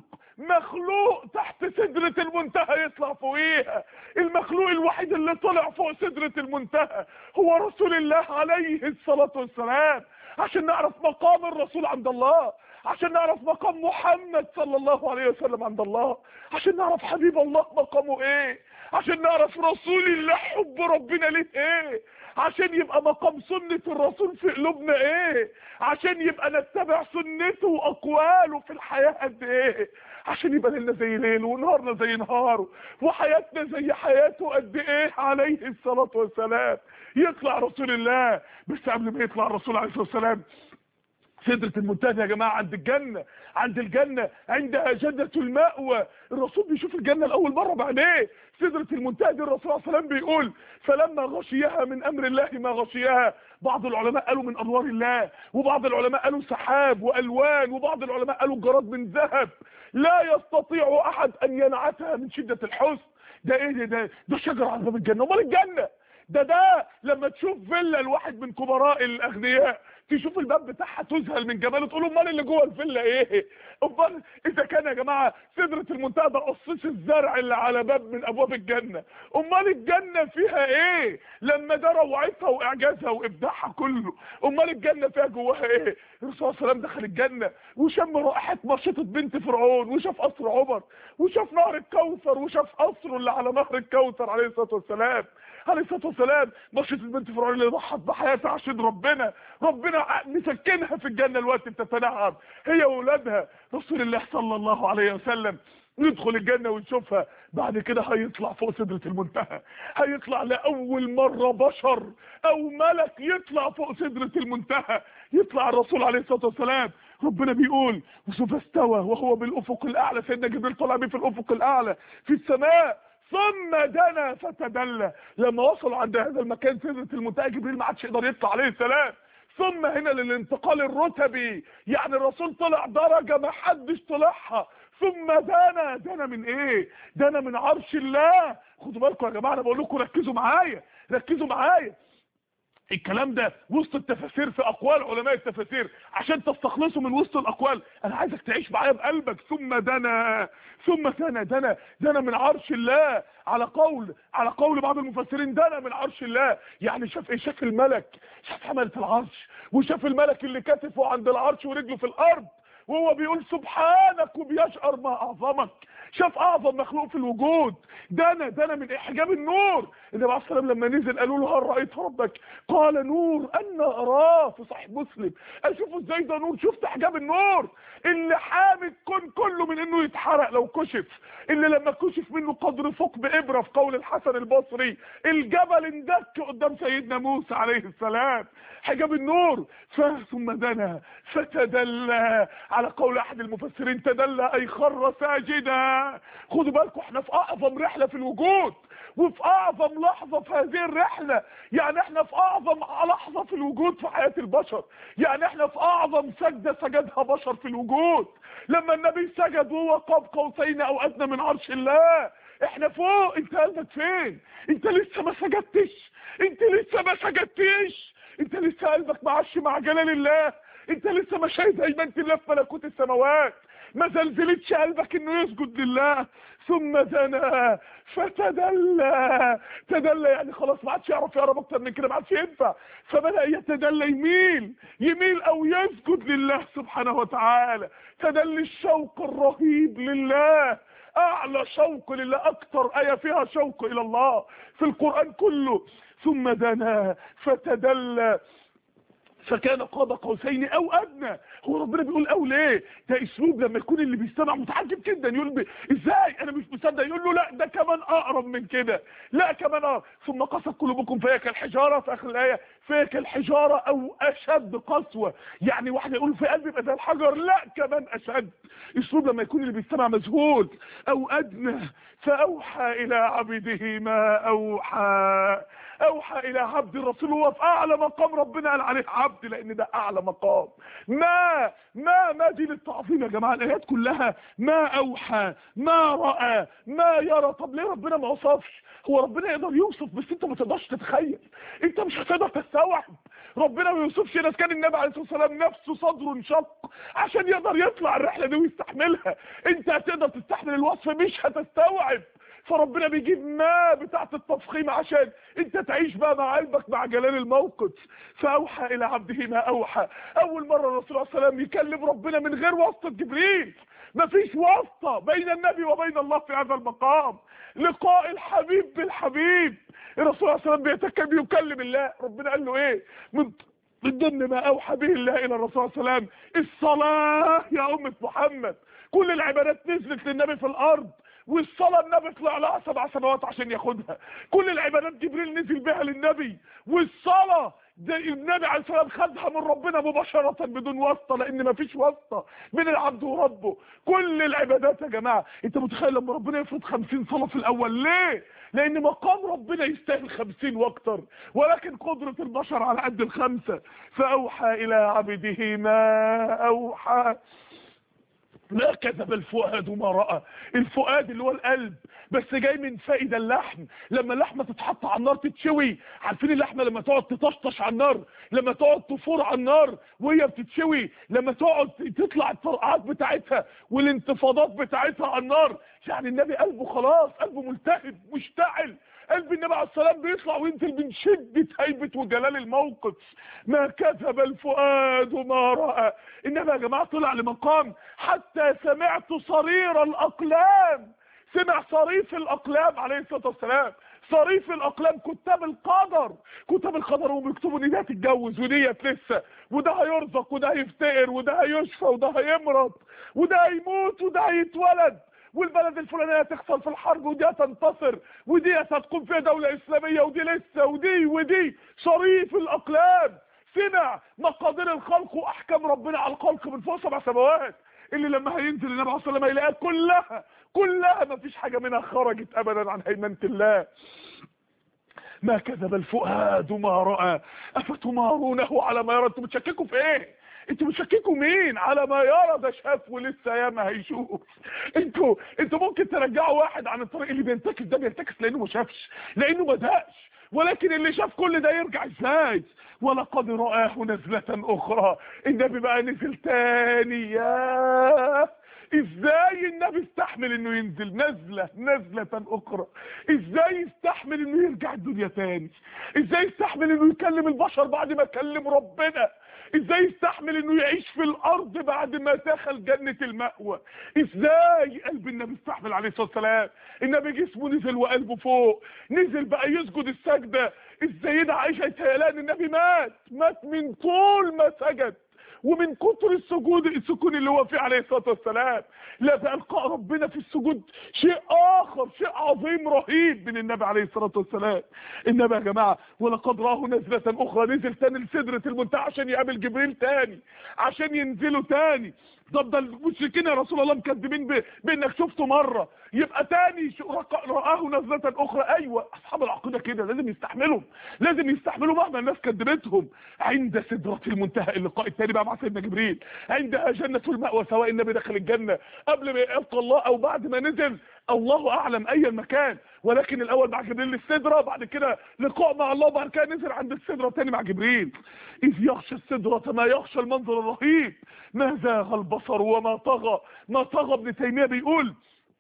مخلوق تحت سدرة المنتهى يطلع فوقيها المخلوق الوحيد اللي طلع فوق سدرة المنتهى هو رسول الله عليه الصلاة والسلام عشان نعرف مقام الرسول عند الله عشان نعرف مقام محمد صلى الله عليه وسلم عند الله عشان نعرف حبيب الله مقامه ايه عشان نعرف رسول الله حب ربنا ليه ايه عشان يبقى مقام سنة الرسول في قلوبنا ايه عشان يبقى نتبع سنته واقواله في الحياة قد ايه عشان يبقى ليلنا زي ليله ونهارنا زي نهاره وحياتنا زي حياته قد ايه عليه الصلاة والسلام يطلع رسول الله بس قبل ما يطلع الرسول عليه الصلاة والسلام سدرة المنتهى يا جماعة عند الجنة عند الجنة عندها جنة المأوى الرسول بيشوف الجنة لأول مرة بعدين سدرة المنتهى دي الرسول عليه الصلاة والسلام بيقول فلما غشيها من أمر الله ما غشيها بعض العلماء قالوا من أنوار الله وبعض العلماء قالوا سحاب وألوان وبعض العلماء قالوا جراد من ذهب لا يستطيع أحد أن ينعتها من شدة الحسن ده ايه ده ده, ده شجر على باب الجنة امال الجنة ده ده لما تشوف فيلا الواحد من كبراء الاغنياء تشوف الباب بتاعها تذهل من جماله تقول امال اللي جوه الفيلا ايه امال اذا كان يا جماعه سدره المنتهى ده قصيص الزرع اللي على باب من ابواب الجنه امال الجنه فيها ايه لما ده روعتها واعجازها وابداعها كله امال الجنه فيها جواها ايه الرسول صلى الله عليه وسلم دخل الجنه وشم رائحه مشيطه بنت فرعون وشاف قصر عمر وشاف نهر الكوثر وشاف قصره اللي على نهر الكوثر عليه الصلاه والسلام عليه الصلاه والسلام مشيطه بنت فرعون اللي ضحت بحياتها عشان ربنا ربنا مسكنها في الجنه الوقت بتتنعم هي واولادها رسول الله صلى الله عليه وسلم ندخل الجنة ونشوفها بعد كده هيطلع فوق سدرة المنتهى هيطلع لأول مرة بشر أو ملك يطلع فوق سدرة المنتهى يطلع الرسول عليه الصلاة والسلام ربنا بيقول وسوف استوى وهو بالأفق الأعلى سيدنا جبريل طلع بيه في الأفق الأعلى في السماء ثم دنا فتدلى لما وصلوا عند هذا المكان سدرة المنتهى جبريل ما عادش يقدر يطلع عليه السلام ثم هنا للانتقال الرتبي يعني الرسول طلع درجة ما حدش طلعها ثم دنا دنا من ايه دنا من عرش الله خدوا بالكم يا جماعه انا بقول لكم ركزوا معايا ركزوا معايا الكلام ده وسط التفاسير في اقوال علماء التفاسير عشان تستخلصوا من وسط الاقوال انا عايزك تعيش معايا بقلبك ثم دنا ثم دنا دنا دنا من عرش الله على قول على قول بعض المفسرين دنا من عرش الله يعني شاف ايه شاف الملك شاف حملة العرش وشاف الملك اللي كتفه عند العرش ورجله في الارض وهو بيقول سبحانك وبيشعر ما اعظمك شاف اعظم مخلوق في الوجود دنا دنا من حجاب النور النبي عليه السلام لما نزل قالوا له هل رايت ربك قال نور انا اراه في صحيح مسلم قال شوفوا ازاي ده نور شفت حجاب النور اللي حامي الكون كله من انه يتحرق لو كشف اللي لما كشف منه قدر ثقب ابره في قول الحسن البصري الجبل اندك قدام سيدنا موسى عليه السلام حجاب النور ثم دنا فتدلى على قول احد المفسرين تدلى اي خر ساجدا خدوا بالكم احنا في اعظم رحله في الوجود وفي اعظم لحظه في هذه الرحله يعني احنا في اعظم لحظه في الوجود في حياه البشر يعني احنا في اعظم سجده سجدها بشر في الوجود لما النبي سجد وهو قاب قوسين او ادنى من عرش الله احنا فوق انت قلبك فين انت لسه ما سجدتش انت لسه ما سجدتش انت لسه قلبك معش مع جلال الله انت لسه ما شايف هيمنه الله في ملكوت السماوات ما زلزلتش قلبك انه يسجد لله ثم دنا فتدلى تدلى يعني خلاص ما عادش يعرف يقرب اكتر من كده ما عادش ينفع فبدا يتدلى يميل يميل او يسجد لله سبحانه وتعالى تدلي الشوق الرهيب لله اعلى شوق لله اكتر ايه فيها شوق الى الله في القران كله ثم دنا فتدلى فكان قاب قوسين او ادنى هو ربنا بيقول او ليه ده اسلوب لما يكون اللي بيستمع متعجب جدا يقول بي ازاي انا مش مصدق يقول له لا ده كمان اقرب من كده لا كمان اقرب ثم قست قلوبكم فهي كالحجاره في اخر الايه فهي كالحجاره او اشد قسوه يعني واحد يقول في قلبي يبقى زي الحجر لا كمان اشد اسلوب لما يكون اللي بيستمع مذهول او ادنى فاوحى الى عبده ما اوحى اوحى الى عبد الرسول هو في اعلى مقام ربنا قال عليه عبد لان ده اعلى مقام ما ما ما دي للتعظيم يا جماعه الايات كلها ما اوحى ما راى ما يرى طب ليه ربنا ما وصفش هو ربنا يقدر يوصف بس انت ما تقدرش تتخيل انت مش هتقدر تستوعب ربنا ما يوصفش ناس كان النبي عليه الصلاه والسلام نفسه صدره انشق عشان يقدر يطلع الرحله دي ويستحملها انت هتقدر تستحمل الوصف مش هتستوعب فربنا بيجيب ما بتاعه التفخيم عشان انت تعيش بقى مع قلبك مع جلال الموقف فاوحى الى عبده ما اوحى اول مره الرسول صلى الله عليه وسلم يكلم ربنا من غير واسطه جبريل مفيش واسطه بين النبي وبين الله في هذا المقام لقاء الحبيب بالحبيب الرسول صلى الله عليه وسلم بيتكلم يكلم الله ربنا قال له ايه من من ضمن ما اوحى به الله الى الرسول صلى الله عليه وسلم الصلاه يا امه محمد كل العبادات نزلت للنبي في الارض والصلاه النبي طلع لها سبع سنوات عشان ياخدها كل العبادات جبريل نزل بها للنبي والصلاه ده النبي عليه الصلاه والسلام خدها من ربنا مباشره بدون واسطه لان مفيش واسطه بين العبد وربه كل العبادات يا جماعه انت متخيل لما ربنا يفرض 50 صلاه في الاول ليه لان مقام ربنا يستاهل 50 واكتر ولكن قدره البشر على قد الخمسه فاوحى الى عبده ما اوحى ما كذب الفؤاد ما رأى الفؤاد اللي هو القلب بس جاي من فائدة اللحم لما اللحمة تتحط على النار تتشوي عارفين اللحمة لما تقعد تطشطش على النار لما تقعد تفور على النار وهي بتتشوي لما تقعد تطلع الطرقعات بتاعتها والانتفاضات بتاعتها على النار يعني النبي قلبه خلاص قلبه ملتهب مشتعل قلب النبي عليه السلام بيطلع وينزل من شدة هيبة وجلال الموقف ما كذب الفؤاد ما رأى النبي يا جماعة طلع لمقام حتى سمعت صرير الأقلام سمع صريف الأقلام عليه الصلاة والسلام صريف الأقلام كتاب القدر كتاب القدر هم يكتبوا ان دي هتتجوز وديت لسه وده هيرزق وده هيفتقر وده هيشفى وده هيمرض وده هيموت وده هيتولد والبلد الفلانيه هتخسر في الحرب ودي هتنتصر ودي هتقوم فيها دوله اسلاميه ودي لسه ودي ودي شريف الاقلام سمع مقادير الخلق واحكام ربنا على الخلق من فوق سبع سماوات اللي لما هينزل النبي عليه الصلاه والسلام هيلاقيها كلها كلها ما فيش حاجه منها خرجت ابدا عن هيمنه الله ما كذب الفؤاد ما راى افتمارونه على ما يرى انتوا بتشككوا في ايه انتوا بتشككوا مين على ما يرى ده شاف ولسه ياما هيشوف انتوا انتوا ممكن ترجعوا واحد عن الطريق اللي بينتكس ده بينتكس لانه ما شافش لانه ما دقش ولكن اللي شاف كل ده يرجع ازاي ولقد رآه نزلة اخرى النبي بقى نزل تاني ياه ازاي النبي استحمل انه ينزل نزلة نزلة اخرى ازاي يستحمل انه يرجع الدنيا تاني ازاي يستحمل انه يكلم البشر بعد ما كلم ربنا ازاي يستحمل انه يعيش في الارض بعد ما دخل جنة المأوى ازاي قلب النبي استحمل عليه الصلاة والسلام النبي جسمه نزل وقلبه فوق نزل بقى يسجد السجدة السيدة عائشة يتهيألها ان النبي مات مات من طول ما سجد ومن كتر السجود السكون اللي هو فيه عليه الصلاه والسلام لا بألقاء ربنا في السجود شيء اخر شيء عظيم رهيب من النبي عليه الصلاه والسلام النبي يا جماعه ولقد راه نزله اخرى نزل تاني لسدره المنتهى عشان يقابل جبريل تاني عشان ينزلوا تاني طب ده المشركين يا رسول الله مكذبين ب- بانك شفته مره يبقى تاني ش- رق- رآه نزلة اخرى ايوه اصحاب العقيده كده لازم يستحملوا لازم يستحملوا مهما الناس كذبتهم عند سدرة المنتهى اللقاء التاني بقى مع سيدنا جبريل عندها جنة المأوى سواء النبي دخل الجنة قبل ما يلقى الله او بعد ما نزل الله اعلم اي المكان ولكن الاول مع جبريل للسدره بعد كده لقاء مع الله بعد كده نزل عند السدره تاني مع جبريل اذ يغشى السدره ما يغشى المنظر الرهيب ما زاغ البصر وما طغى ما طغى ابن تيميه بيقول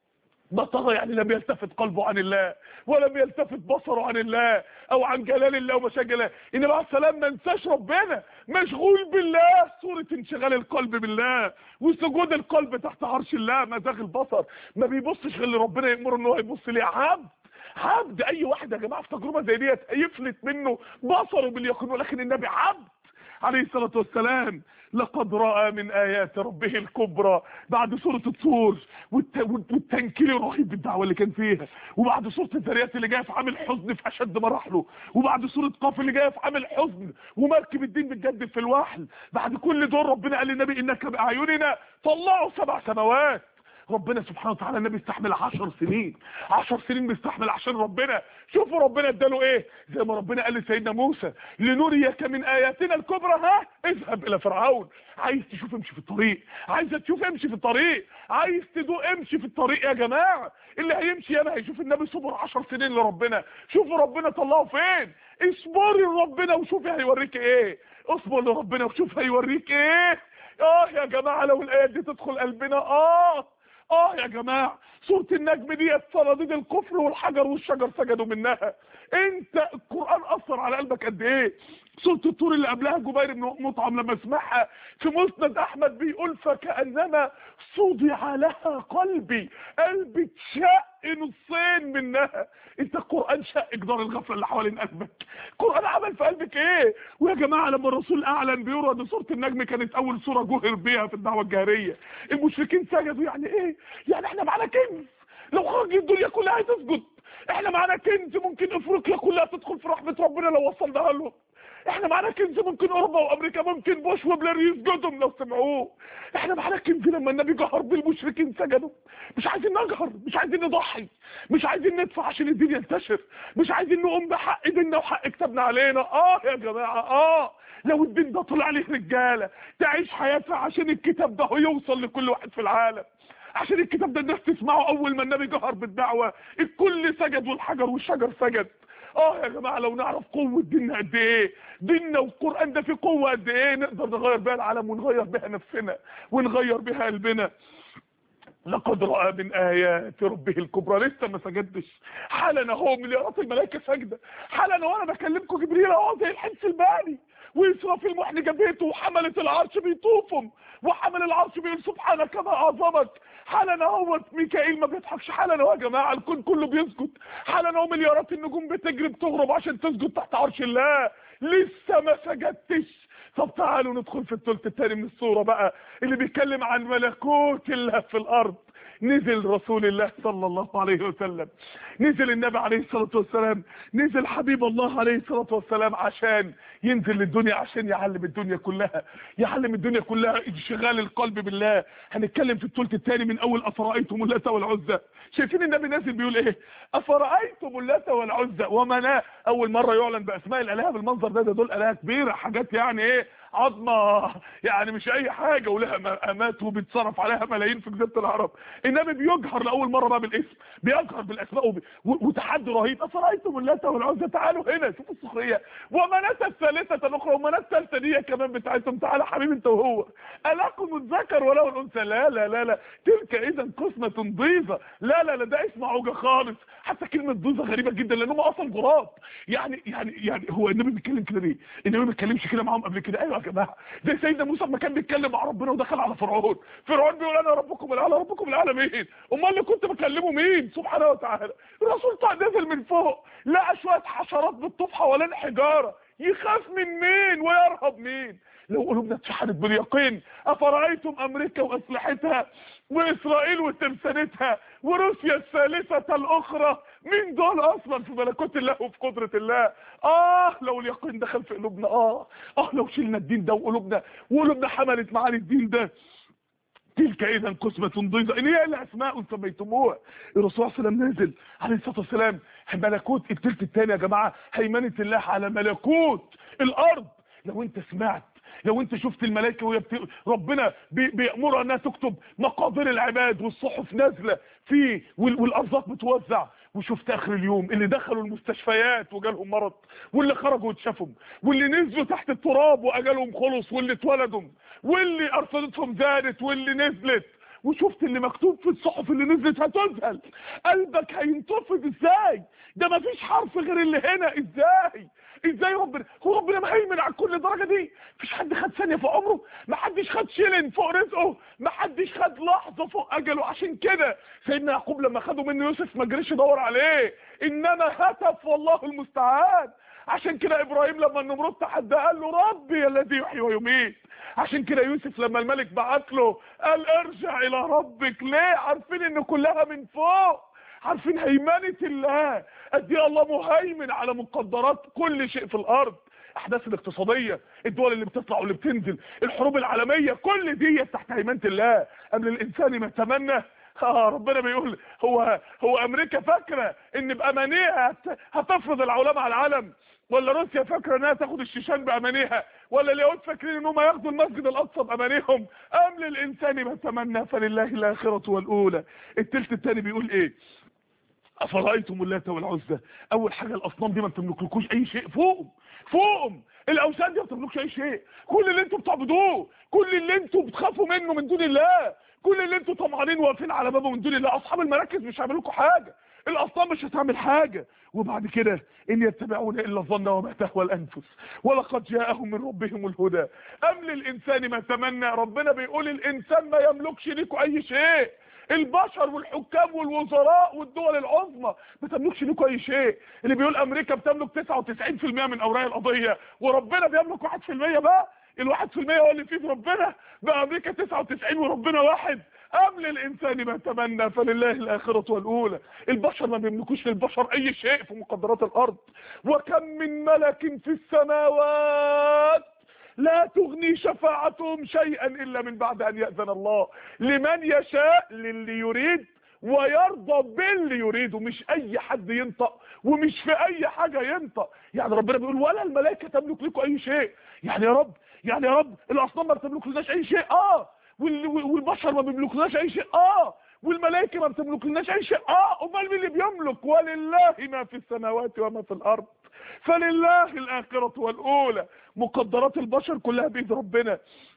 ما طغى يعني لم يلتفت قلبه عن الله ولم يلتفت بصره عن الله او عن جلال الله ومشاكل الله انما عليه السلام ما انساش ربنا مشغول بالله صورة انشغال القلب بالله وسجود القلب تحت عرش الله ما زاغ البصر ما بيبصش غير اللي ربنا يأمره ان هو يبص ليه عبد عبد اي واحد يا جماعه في تجربه زي ديت يفلت منه بصره باليقين ولكن النبي عبد عليه الصلاة والسلام لقد رأى من آيات ربه الكبرى بعد سورة الطور والت... والتنكيل الرهيب بالدعوة اللي كان فيها وبعد سورة الذريات اللي جاية في عامل حزن في أشد مراحله وبعد سورة قاف اللي جاية في عامل حزن ومركب الدين بتجدد في الوحل بعد كل دول ربنا قال للنبي إنك بأعيننا طلعوا سبع سماوات ربنا سبحانه وتعالى النبي استحمل عشر سنين عشر سنين بيستحمل عشان ربنا شوفوا ربنا اداله ايه زي ما ربنا قال لسيدنا موسى لنريك من اياتنا الكبرى ها اذهب الى فرعون عايز تشوف امشي في الطريق عايز تشوف امشي في الطريق عايز تدوق امشي في الطريق يا جماعه اللي هيمشي انا هيشوف النبي صبر عشر سنين لربنا شوفوا ربنا طلعه فين اصبري لربنا وشوفي هيوريك ايه اصبر لربنا وشوف هيوريك ايه اه يا جماعه لو الايات دي تدخل قلبنا اه اه يا جماعة سورة النجم ديت صناديد الكفر والحجر والشجر سجدوا منها انت القرآن اثر على قلبك قد ايه سورة الطور اللي قبلها جبير بن مطعم لما اسمعها في مسند احمد بيقول فكأنما صدع لها قلبي قلبي اتشق نصين منها انت القرآن شق جدار الغفلة اللي حوالين قلبك القرآن عمل في قلبك ايه ويا جماعة لما الرسول اعلن بيرى ان سورة النجم كانت اول سورة جهر بيها في الدعوة الجاهرية المشركين سجدوا يعني ايه يعني احنا معانا كنز لو خرج الدنيا كلها هتسجد احنا معانا كنز ممكن افريقيا كلها تدخل في رحمة ربنا لو وصلناها لهم احنا معانا كنز ممكن اوروبا وامريكا ممكن بوش وبلير يسجدهم لو سمعوه احنا معانا كنز لما النبي جهر بالمشركين سجدوا مش عايزين نجهر مش عايزين نضحي مش عايزين ندفع عشان الدين ينتشر مش عايزين نقوم بحق ديننا وحق كتابنا علينا اه يا جماعه اه لو الدين ده طلع عليه رجاله تعيش حياتها عشان الكتاب ده يوصل لكل واحد في العالم عشان الكتاب ده الناس تسمعه اول ما النبي جهر بالدعوه الكل سجد والحجر والشجر سجد اه يا جماعه لو نعرف قوه ديننا قد ايه ديننا والقران ده فيه قوه قد ايه نقدر نغير بيها العالم ونغير بيها نفسنا ونغير بيها قلبنا لقد راى من ايات ربه الكبرى لسه ما سجدش حالا اهو مليارات الملائكه ساجده حالا وانا بكلمكم جبريل اهو زي الحدث البالي وإسرافيل محن جبهته وحملة العرش بيطوفهم وحمل العرش بيقول سبحانك ما أعظمك حالا اهوت ميكائيل ما بيضحكش حالا اهو يا جماعة الكون كله بيسجد حالا اهو مليارات النجوم بتجري بتغرب عشان تسجد تحت عرش الله لسه ما سجدتش طب تعالوا ندخل في الثلث الثاني من الصورة بقى اللي بيتكلم عن ملكوت الله في الأرض نزل رسول الله صلى الله عليه وسلم نزل النبي عليه الصلاة والسلام نزل حبيب الله عليه الصلاة والسلام عشان ينزل للدنيا عشان يعلم الدنيا كلها يعلم الدنيا كلها انشغال القلب بالله هنتكلم في الثلث الثاني من اول افرايتم اللات والعزى شايفين النبي نازل بيقول ايه افرايتم اللات والعزى ومناه اول مره يعلن باسماء الالهه بالمنظر ده ده دول الهه كبيره حاجات يعني ايه عظمه يعني مش اي حاجه ولها مقامات وبيتصرف عليها ملايين في جزيره العرب النبي بيجهر لاول مره بقى بالاسم بيجهر بالاسماء وب... وتحدي رهيب افرايتم اللات والعزى تعالوا هنا شوفوا السخريه ومناه الثالثه الاخرى ومناه الثالثه دي كمان بتاعتهم تعالى حبيبي انت وهو الاكم الذكر وله الانثى لا لا لا لا تلك اذا قسمه ضيزه لا لا لا ده اسم عوجه خالص حتى كلمه ضيزه غريبه جدا لانهم اصلا غراب يعني يعني يعني هو النبي بيتكلم كده ليه النبي ما بيتكلمش كده معاهم قبل كده ايوه يا جماعه زي سيدنا موسى لما كان بيتكلم مع ربنا ودخل على فرعون فرعون بيقول انا ربكم الاعلى ربكم الاعلى مين امال اللي كنت بكلمه مين سبحانه وتعالى الرسول طلع نزل من فوق لقى شويه حشرات بتطوف حوالين حجاره يخاف من مين ويرهب مين لو قلوبنا اتشحنت باليقين افرايتم امريكا واسلحتها واسرائيل وترسانتها وروسيا الثالثه الاخرى مين دول اصلا في ملكوت الله وفي قدره الله اه لو اليقين دخل في قلوبنا اه اه لو شلنا الدين ده وقلوبنا وقلوبنا حملت معاني الدين ده تلك اذا قسمة ضيزة ان هي الا اسماء سميتموها الرسول صلى الله عليه وسلم نازل عليه الصلاة والسلام ملكوت التلت الثاني يا جماعة هيمنة الله على ملكوت الارض لو انت سمعت لو انت شفت الملائكه وهي بت... ربنا بي... بيامرها انها تكتب مقادير العباد والصحف نازله في وال... والارزاق بتوزع وشفت اخر اليوم اللي دخلوا المستشفيات وجالهم مرض واللي خرجوا واتشافوا واللي نزلوا تحت التراب واجالهم خلص واللي اتولدوا واللي ارصدتهم زادت واللي نزلت وشفت اللي مكتوب في الصحف اللي نزلت هتذهل قلبك هينتفض ازاي ده مفيش حرف غير اللي هنا ازاي ازاي ربنا هو ربنا مهيمن على كل درجه دي مفيش حد خد ثانيه في عمره ما حدش خد شيلن فوق رزقه ما حدش خد لحظه فوق اجله عشان كده سيدنا يعقوب لما خدوا منه يوسف ما جريش يدور عليه انما هتف والله المستعان عشان كده ابراهيم لما النمرود تحدى قال له ربي الذي يحيي ويميت عشان كده يوسف لما الملك بعت له قال ارجع الى ربك ليه عارفين ان كلها من فوق عارفين هيمنه الله قد ايه الله مهيمن على مقدرات كل شيء في الارض احداث الاقتصاديه الدول اللي بتطلع واللي بتنزل الحروب العالميه كل دي تحت هيمنه الله قبل الانسان ما يتمنى اه ربنا بيقول هو هو امريكا فاكره ان بامانيها هتفرض العولمه على العالم ولا روسيا فاكره انها تاخد الشيشان بامانيها ولا اليهود فاكرين ان هم ياخدوا المسجد الاقصى بامانيهم ام للانسان ما تمنى فلله الاخره والاولى التلت الثاني بيقول ايه افرايتم اللات والعزى اول حاجه الاصنام دي ما بتملكلكوش اي شيء فوقهم فوقهم الاوثان دي ما بتملكش اي شيء كل اللي انتوا بتعبدوه كل اللي انتوا بتخافوا منه من دون الله كل اللي انتوا طمعانين واقفين على بابه من دون الله اصحاب المراكز مش هيعملوا لكم حاجه الاصنام مش هتعمل حاجه وبعد كده ان يتبعون الا الظن وما تهوى الانفس ولقد جاءهم من ربهم الهدى ام للانسان ما تمنى ربنا بيقول الانسان ما يملكش ليكوا اي شيء البشر والحكام والوزراء والدول العظمى ما تملكش ليكوا اي شيء اللي بيقول امريكا بتملك 99% من اوراق القضيه وربنا بيملك 1% بقى الواحد في المية هو اللي في ربنا بقى امريكا 99 وربنا واحد ام للانسان ما تمنى فلله الاخرة والاولى البشر ما بيملكوش للبشر اي شيء في مقدرات الارض وكم من ملك في السماوات لا تغني شفاعتهم شيئا الا من بعد ان يأذن الله لمن يشاء للي يريد ويرضى باللي يريده مش اي حد ينطق ومش في اي حاجة ينطق يعني ربنا بيقول ولا الملائكة تملك لكم اي شيء يعني يا رب يعني يا رب الاصنام ما بتملكلناش اي شيء اه والبشر ما بيملكلناش اي شيء اه والملائكه ما بتملكلناش اي شيء اه امال مين اللي بيملك ولله ما في السماوات وما في الارض فلله الاخره والاولى مقدرات البشر كلها بايد ربنا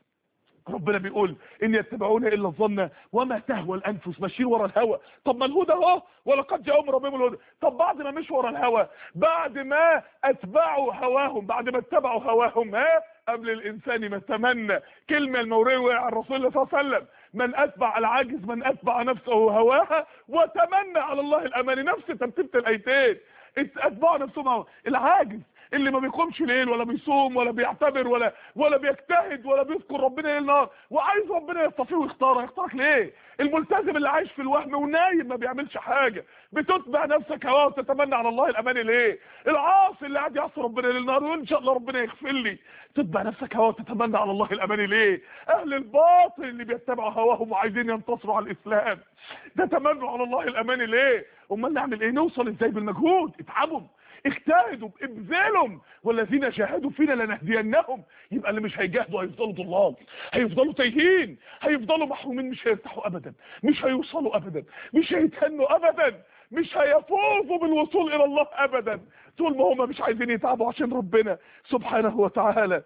ربنا بيقول ان يتبعون الا الظن وما تهوى الانفس ماشيين ورا الهوى طب ما الهدى اهو ولقد جاءهم ربهم الهدى طب بعد ما مشوا ورا الهوى بعد ما اتبعوا هواهم بعد ما اتبعوا هواهم ها قبل الانسان ما تمنى كلمه المورويه عن رسول الله صلى الله عليه وسلم من اتبع العاجز من اتبع نفسه هواها وتمنى على الله الاماني نفس ترتيبه الايتين اتبعوا نفسهم هوا العاجز اللي ما بيقومش ليل ولا بيصوم ولا بيعتبر ولا ولا بيجتهد ولا بيذكر ربنا ليل نهار وعايز ربنا يصطفيه ويختاره يختارك ليه الملتزم اللي عايش في الوهم ونايم ما بيعملش حاجه بتتبع نفسك هوا وتتمنى على الله الامان ليه العاصي اللي قاعد يعصي ربنا ليل نهار وان شاء الله ربنا يغفر لي تتبع نفسك هوا وتتمنى على الله الامان ليه اهل الباطل اللي بيتبعوا هواهم وعايزين ينتصروا على الاسلام تتمنوا على الله الامان ليه امال نعمل ايه نوصل ازاي بالمجهود اتعبوا اجتهدوا ابذلهم والذين جاهدوا فينا لنهدينهم يبقى اللي مش هيجاهدوا هيفضلوا ضلال هيفضلوا تايهين هيفضلوا محرومين مش هيرتاحوا ابدا مش هيوصلوا ابدا مش هيتهنوا ابدا مش هيفوزوا بالوصول الى الله ابدا طول ما هم مش عايزين يتعبوا عشان ربنا سبحانه وتعالى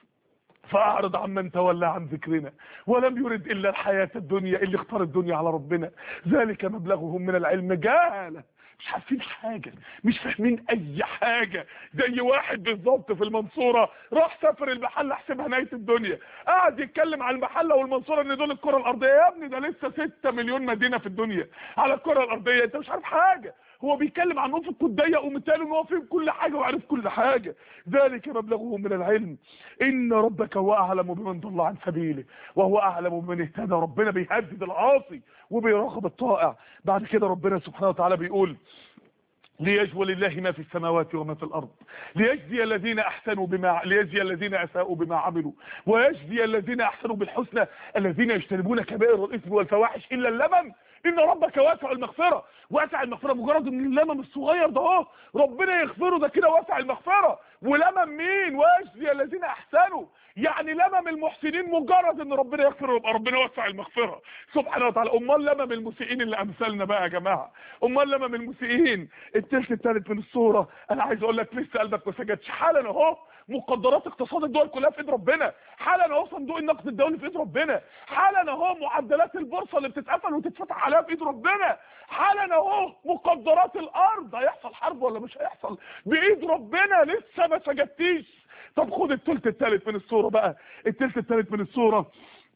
فاعرض عمن تولى عن ذكرنا ولم يرد الا الحياة الدنيا اللي اختار الدنيا على ربنا ذلك مبلغهم من العلم جهله مش عارفين حاجة مش فاهمين اي حاجة زي واحد بالظبط في المنصورة راح سافر المحلة حسبها نهاية الدنيا قاعد يتكلم على المحلة والمنصورة ان دول الكرة الارضية يا ابني ده لسه 6 مليون مدينة في الدنيا على الكرة الارضية انت مش عارف حاجة هو بيتكلم عن افق الضيق ومثاله ان هو فهم كل حاجه وعارف كل حاجه ذلك مبلغه من العلم ان ربك هو اعلم بمن ضل عن سبيله وهو اعلم بمن اهتدى ربنا بيهدد العاصي وبيراقب الطائع بعد كده ربنا سبحانه وتعالى بيقول ليجوى لله ما في السماوات وما في الارض ليجزي الذين احسنوا بما ليجزي الذين اساءوا بما عملوا ويجزي الذين احسنوا بالحسنى الذين يجتنبون كبائر الاثم والفواحش الا اللبن ان ربك واسع المغفره واسع المغفره مجرد ان اللمم الصغير ده اهو ربنا يغفره ده كده واسع المغفره ولمم مين ويجزي الذين احسنوا يعني لمم المحسنين مجرد ان ربنا يغفر يبقى ربنا وسع المغفره سبحانه وتعالى امال لمم المسيئين اللي امثالنا بقى يا جماعه امال لمم المسيئين التلت الثالث من الصوره انا عايز اقول لك لسه قلبك ما سجدش حالا اهو مقدرات اقتصاد الدول كلها في ايد ربنا حالا اهو صندوق النقد الدولي في ايد ربنا حالا اهو معدلات البورصه اللي بتتقفل وتتفتح عليها في ايد ربنا حالا اهو مقدرات الارض هيحصل حرب ولا مش هيحصل بايد ربنا لسه ما سجدتيش طب خد التلت الثالث من الصوره بقى التلت الثالث من الصوره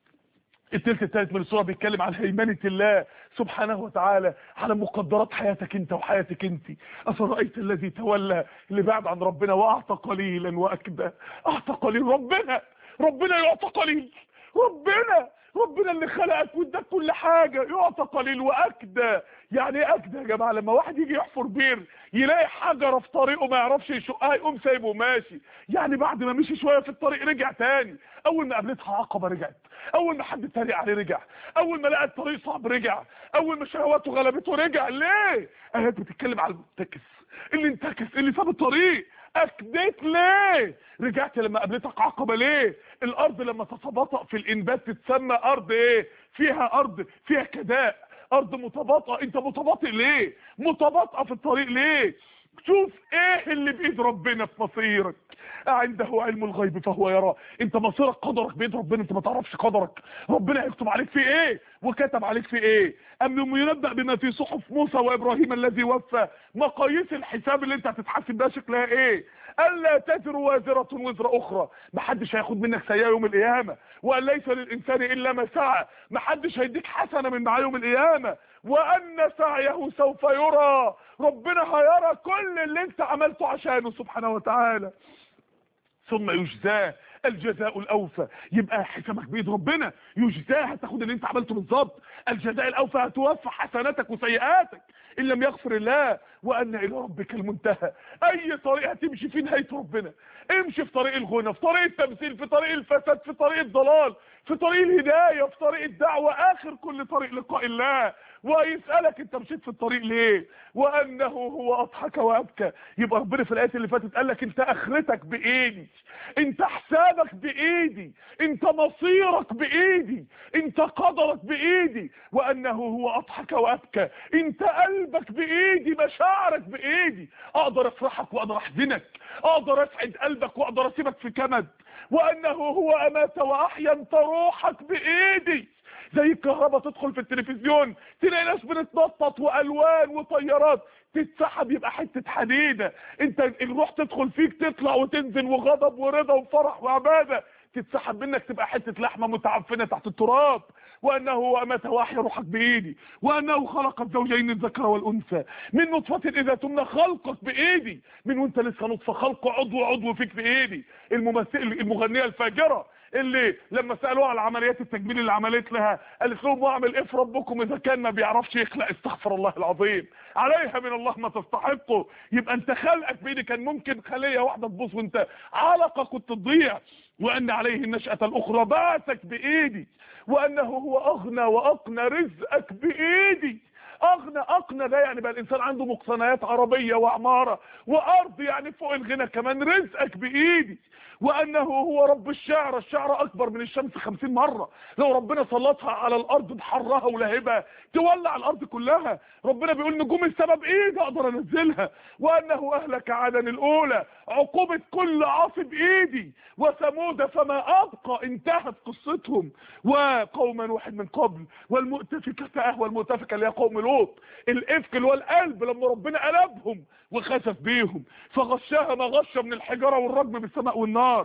التلت الثالث من الصورة بيتكلم عن هيمنة الله سبحانه وتعالى على مقدرات حياتك انت وحياتك انت أفرأيت الذي تولى اللي بعد عن ربنا وأعطى قليلا وأكدى أعطى قليل ربنا ربنا يعطى قليل ربنا ربنا اللي خلقك واداك كل حاجة يعطى قليل واكدى يعني ايه اكدى يا جماعة لما واحد يجي يحفر بير يلاقي حجرة في طريقه ما يعرفش يشقها يقوم سايبه ماشي يعني بعد ما مشي شوية في الطريق رجع تاني اول ما قابلتها عقبة رجعت اول ما حد اتريق عليه رجع اول ما لقى الطريق صعب رجع اول ما شهواته غلبته رجع ليه اهي بتتكلم على المنتكس اللي انتكس اللي ساب الطريق اكدت ليه رجعت لما قابلتك عقبة ليه الارض لما تتباطأ في الانبات تتسمى ارض ايه فيها ارض فيها كداء ارض متباطئة انت متباطئ ليه متباطئة في الطريق ليه شوف ايه اللي بايد ربنا في مصيرك عنده علم الغيب فهو يرى انت مصيرك قدرك بايد ربنا انت ما تعرفش قدرك ربنا هيكتب عليك في ايه وكتب عليك في ايه ام ينبأ بما في صحف موسى وابراهيم الذي وفى مقاييس الحساب اللي انت هتتحاسب بيها شكلها ايه الا تزر وازرة وزر اخرى محدش هياخد منك سيئة يوم القيامة وان ليس للانسان الا ما سعى محدش هيديك حسنة من معاه يوم القيامة وان سعيه سوف يرى ربنا هيرى كل اللي انت عملته عشانه سبحانه وتعالى ثم يجزاه الجزاء الاوفى يبقى حسابك بايد ربنا يجزاه هتاخد اللي انت عملته بالظبط الجزاء الاوفى هتوفى حسناتك وسيئاتك ان لم يغفر الله وان الى ربك المنتهى اي طريق هتمشي فيه نهايه ربنا امشي في طريق الغنى في طريق التمثيل في طريق الفساد في طريق الضلال في طريق الهدايه في طريق الدعوه اخر كل طريق لقاء الله ويسالك انت مشيت في الطريق ليه وانه هو اضحك وابكى يبقى ربنا في الايات اللي فاتت قال لك انت اخرتك بايدي انت حسابك بايدي انت مصيرك بايدي انت قدرك بايدي وانه هو اضحك وابكى انت قلبك بايدي مشاعرك بايدي اقدر افرحك واقدر احزنك اقدر اسعد قلبك واقدر اسيبك في كمد وانه هو امات واحيا انت روحك بايدي زي الكهرباء تدخل في التلفزيون تلاقي ناس بتتنطط والوان وطيارات تتسحب يبقى حته حديده انت الروح تدخل فيك تطلع وتنزل وغضب ورضا وفرح وعباده تتسحب منك تبقى حته لحمه متعفنه تحت التراب وانه هو امات واحيا روحك بايدي وانه خلق الزوجين الذكر والانثى من نطفه اذا تمنى خلقك بايدي من وانت لسه نطفه خلق عضو عضو فيك بايدي الممثل المغنيه الفاجره اللي لما سالوها على عمليات التجميل اللي عملت لها قالت لهم واعمل ايه في ربكم اذا كان ما بيعرفش يخلق استغفر الله العظيم عليها من الله ما تستحقه يبقى انت خلقك بايدي كان ممكن خليه واحده تبوظ وانت علقه كنت تضيع وان عليه النشأة الاخرى بعثك بايدي وانه هو اغنى واقنى رزقك بايدي اغنى اقنى ده يعني بقى الانسان عنده مقتنيات عربيه وعماره وارض يعني فوق الغنى كمان رزقك بايدي وانه هو رب الشعر الشعر اكبر من الشمس خمسين مرة لو ربنا سلطها على الارض بحرها ولهبها تولع الارض كلها ربنا بيقول نجوم السبب ايدي اقدر انزلها وانه اهلك عادا الاولى عقوبة كل عاصي بايدي وثمود فما ابقى انتهت قصتهم وقوما واحد من قبل والمؤتفكة اهوى المؤتفكة اللي هي قوم لوط الافك اللي هو القلب لما ربنا قلبهم وخسف بيهم فغشاها ما غش من الحجارة والرجم بالسماء والنار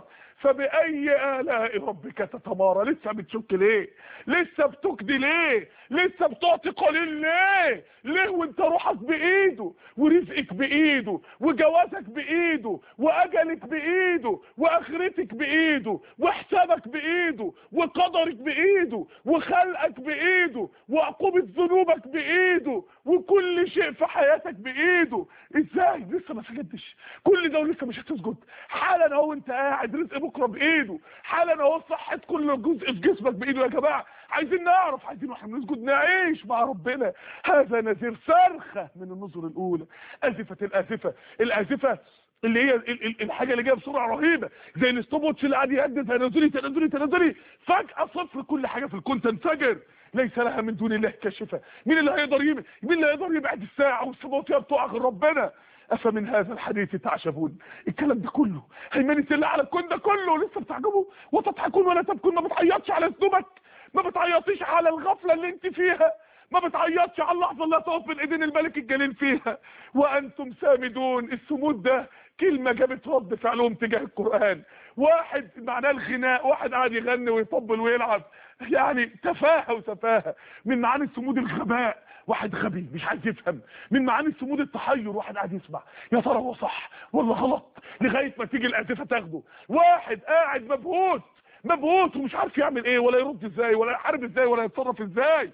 فبأي آلاء ربك تتمارى لسه بتشك ليه لسه بتكدي ليه لسه بتعطي قليل ليه ليه وانت روحك بإيده ورزقك بإيده وجوازك بإيده وأجلك بإيده وآخرتك بإيده وحسابك بإيده وقدرك بإيده وخلقك بإيده وعقوبة ذنوبك بإيده وكل شيء في حياتك بإيده ازاي لسه ما سجدتش كل ده ولسه مش هتسجد حالا اهو انت قاعد رزق بكره بايده حالا اهو صحه كل جزء في جسمك بايده يا جماعه عايزين نعرف عايزين واحنا بنسجد نعيش مع ربنا هذا نذير صرخه من النظر الاولى ازفه الازفه الازفه اللي هي ال- ال- الحاجه اللي جايه بسرعه رهيبه زي الستوب واتش اللي قاعد يهدد تنازلي تنازلي تنازلي فجاه صفر كل حاجه في الكون تنفجر ليس لها من دون الله كاشفه مين اللي هيقدر يم... مين اللي هيقدر يبعد الساعه والسماوات فيها بتقع غير ربنا افمن هذا الحديث تعجبون الكلام ده كله هيمنة الله على الكون ده كله لسه بتعجبوا وتضحكون ولا تبكون ما بتعيطش على ذنوبك ما بتعيطيش على الغفله اللي انت فيها ما بتعيطش على اللحظه اللي هتقف بين ايدين الملك الجليل فيها وانتم سامدون السمود ده كلمه جابت رد فعلهم تجاه القران واحد معناه الغناء واحد قاعد يغني ويطبل ويلعب يعني تفاهه وسفاهه من معاني السمود الغباء واحد غبي مش عايز يفهم من معاني السمود التحير واحد قاعد يسمع يا ترى هو صح ولا غلط لغايه ما تيجي الاسفه تاخده واحد قاعد مبهوت مبهوت ومش عارف يعمل ايه ولا يرد ازاي ولا يحارب ازاي ولا يتصرف ازاي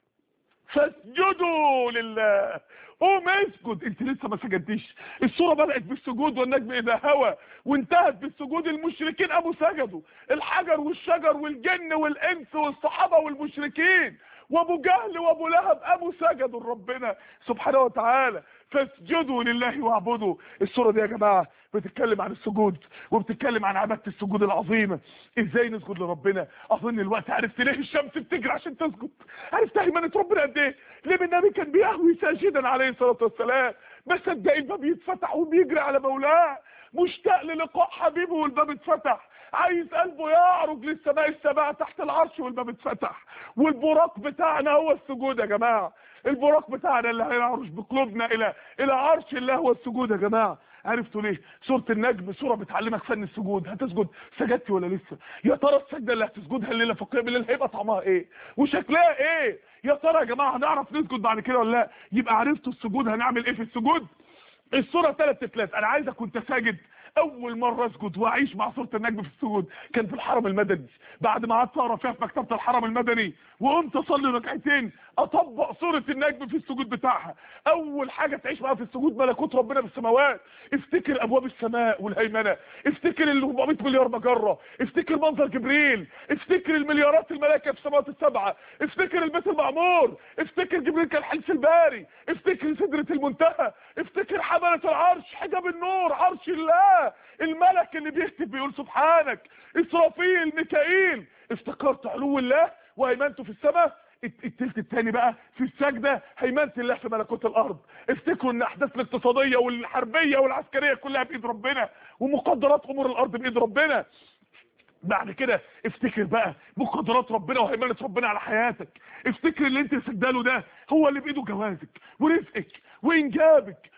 فاسجدوا لله قوم اسجد انت لسه ما سجدتيش الصوره بدات بالسجود والنجم اذا هوى وانتهت بالسجود المشركين ابو سجدوا الحجر والشجر والجن والانس والصحابه والمشركين وابو جهل وابو لهب ابو سجدوا لربنا سبحانه وتعالى فاسجدوا لله واعبدوا السوره دي يا جماعه بتتكلم عن السجود وبتتكلم عن عباده السجود العظيمه ازاي نسجد لربنا اظن الوقت عرفت ليه الشمس بتجري عشان تسجد عرفت هيمنه ربنا قد ايه ليه النبي كان بيهوي ساجدا عليه الصلاه والسلام ما صدق الباب يتفتح وبيجري على مولاه مشتاق للقاء حبيبه والباب اتفتح عايز قلبه يعرج للسماء السبع تحت العرش والباب اتفتح والبراق بتاعنا هو السجود يا جماعه البراق بتاعنا اللي هيعرج بقلوبنا الى الى عرش الله هو السجود يا جماعه عرفتوا ليه سوره النجم سوره بتعلمك فن السجود هتسجد سجدتي ولا لسه يا ترى السجده اللي هتسجدها الليله في قيام الليل هيبقى طعمها ايه وشكلها ايه يا ترى يا جماعه هنعرف نسجد بعد كده ولا لا يبقى عرفتوا السجود هنعمل ايه في السجود الصوره ثلاث افلات انا عايزك وانت ساجد اول مره اسجد واعيش مع صوره النجم في السجود كان في الحرم المدني بعد ما قعدت اقرا فيها في مكتبه الحرم المدني وقمت اصلي ركعتين اطبق صوره النجم في السجود بتاعها اول حاجه تعيش معاها في السجود ملكوت ربنا بالسماوات افتكر ابواب السماء والهيمنه افتكر ال 400 مليار مجره افتكر منظر جبريل افتكر المليارات الملائكه في السماوات السبعه افتكر البيت المعمور افتكر جبريل كان حلف الباري افتكر سدره المنتهى افتكر حمله العرش حجاب النور عرش الله الملك اللي بيكتب بيقول سبحانك اسرافيل ميكائيل افتكرت علو الله وهيمنته في السماء التلت التاني بقى في السجدة هيمنة الله في ملكوت الارض افتكروا ان الاحداث الاقتصادية والحربية والعسكرية كلها بايد ربنا ومقدرات امور الارض بايد ربنا بعد كده افتكر بقى مقدرات ربنا وهيمنة ربنا على حياتك افتكر اللي انت سجداله ده هو اللي بايده جوازك ورزقك وانجابك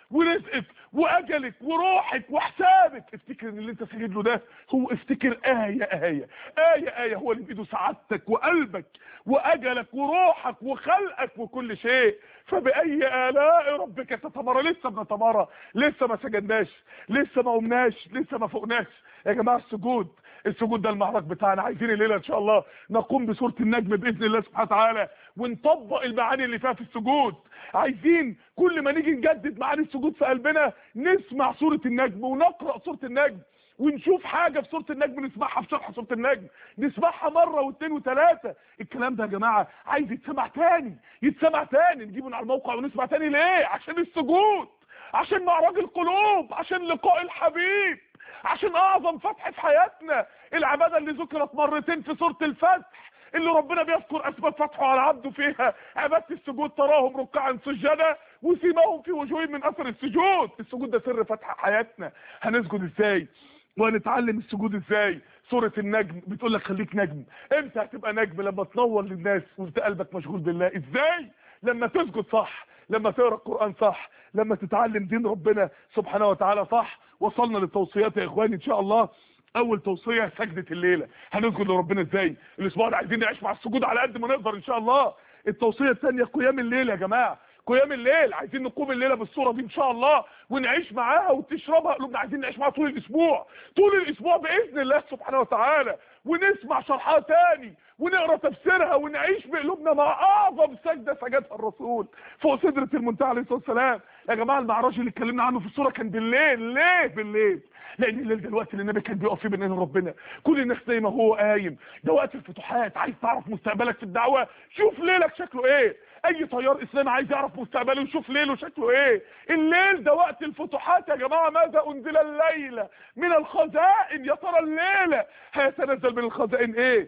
ورزقك واجلك وروحك وحسابك افتكر ان اللي انت ساجد له ده هو افتكر آية آية آية آية هو اللي بإيده سعادتك وقلبك وأجلك وروحك وخلقك وكل شيء فبأي آلاء ربك تتمارى لسه بنتمارى لسه ما سجدناش لسه ما قمناش لسه ما فوقناش يا جماعة السجود السجود ده المعرض بتاعنا عايزين الليله ان شاء الله نقوم بسوره النجم باذن الله سبحانه وتعالى ونطبق المعاني اللي فيها في السجود عايزين كل ما نيجي نجدد معاني السجود في قلبنا نسمع سوره النجم ونقرا سوره النجم ونشوف حاجة في سورة النجم نسمعها في شرح سورة النجم نسمعها مرة واثنين وثلاثة الكلام ده يا جماعة عايز يتسمع تاني يتسمع تاني نجيبه من على الموقع ونسمع تاني ليه عشان السجود عشان معراج القلوب عشان لقاء الحبيب عشان اعظم فتح في حياتنا العبادة اللي ذكرت مرتين في سورة الفتح اللي ربنا بيذكر اسباب فتحه على عبده فيها عبادة السجود تراهم ركعا سجدا وسيماهم في وجوههم من اثر السجود السجود ده سر فتح حياتنا هنسجد ازاي وهنتعلم السجود ازاي سورة النجم بتقول لك خليك نجم امتى هتبقى نجم لما تنور للناس وانت قلبك مشغول بالله ازاي لما تسجد صح لما تقرا القران صح لما تتعلم دين ربنا سبحانه وتعالى صح وصلنا للتوصيات يا اخواني ان شاء الله اول توصيه سجده الليله هنسجد لربنا ازاي الاسبوع ده عايزين نعيش مع السجود على قد ما نقدر ان شاء الله التوصيه الثانيه قيام الليل يا جماعه قيام الليل عايزين نقوم الليله بالصوره دي ان شاء الله ونعيش معاها وتشربها قلوبنا عايزين نعيش معاها طول الاسبوع طول الاسبوع باذن الله سبحانه وتعالى ونسمع شرحها تاني ونقرا تفسيرها ونعيش بقلوبنا مع اعظم سجده سجدها الرسول فوق سدره المنتهى عليه الصلاه والسلام يا جماعه المعراج اللي اتكلمنا عنه في الصوره كان بالليل ليه بالليل لان الليل ده الوقت اللي النبي كان بيقف فيه بين ايدين ربنا كل الناس زي ما هو قايم ده وقت الفتوحات عايز تعرف مستقبلك في الدعوه شوف ليلك شكله ايه اي طيار اسلامي عايز يعرف مستقبله ويشوف ليله شكله ايه الليل ده وقت الفتوحات يا جماعه ماذا انزل الليله من الخزائن يا ترى الليله هيتنزل من الخزائن ايه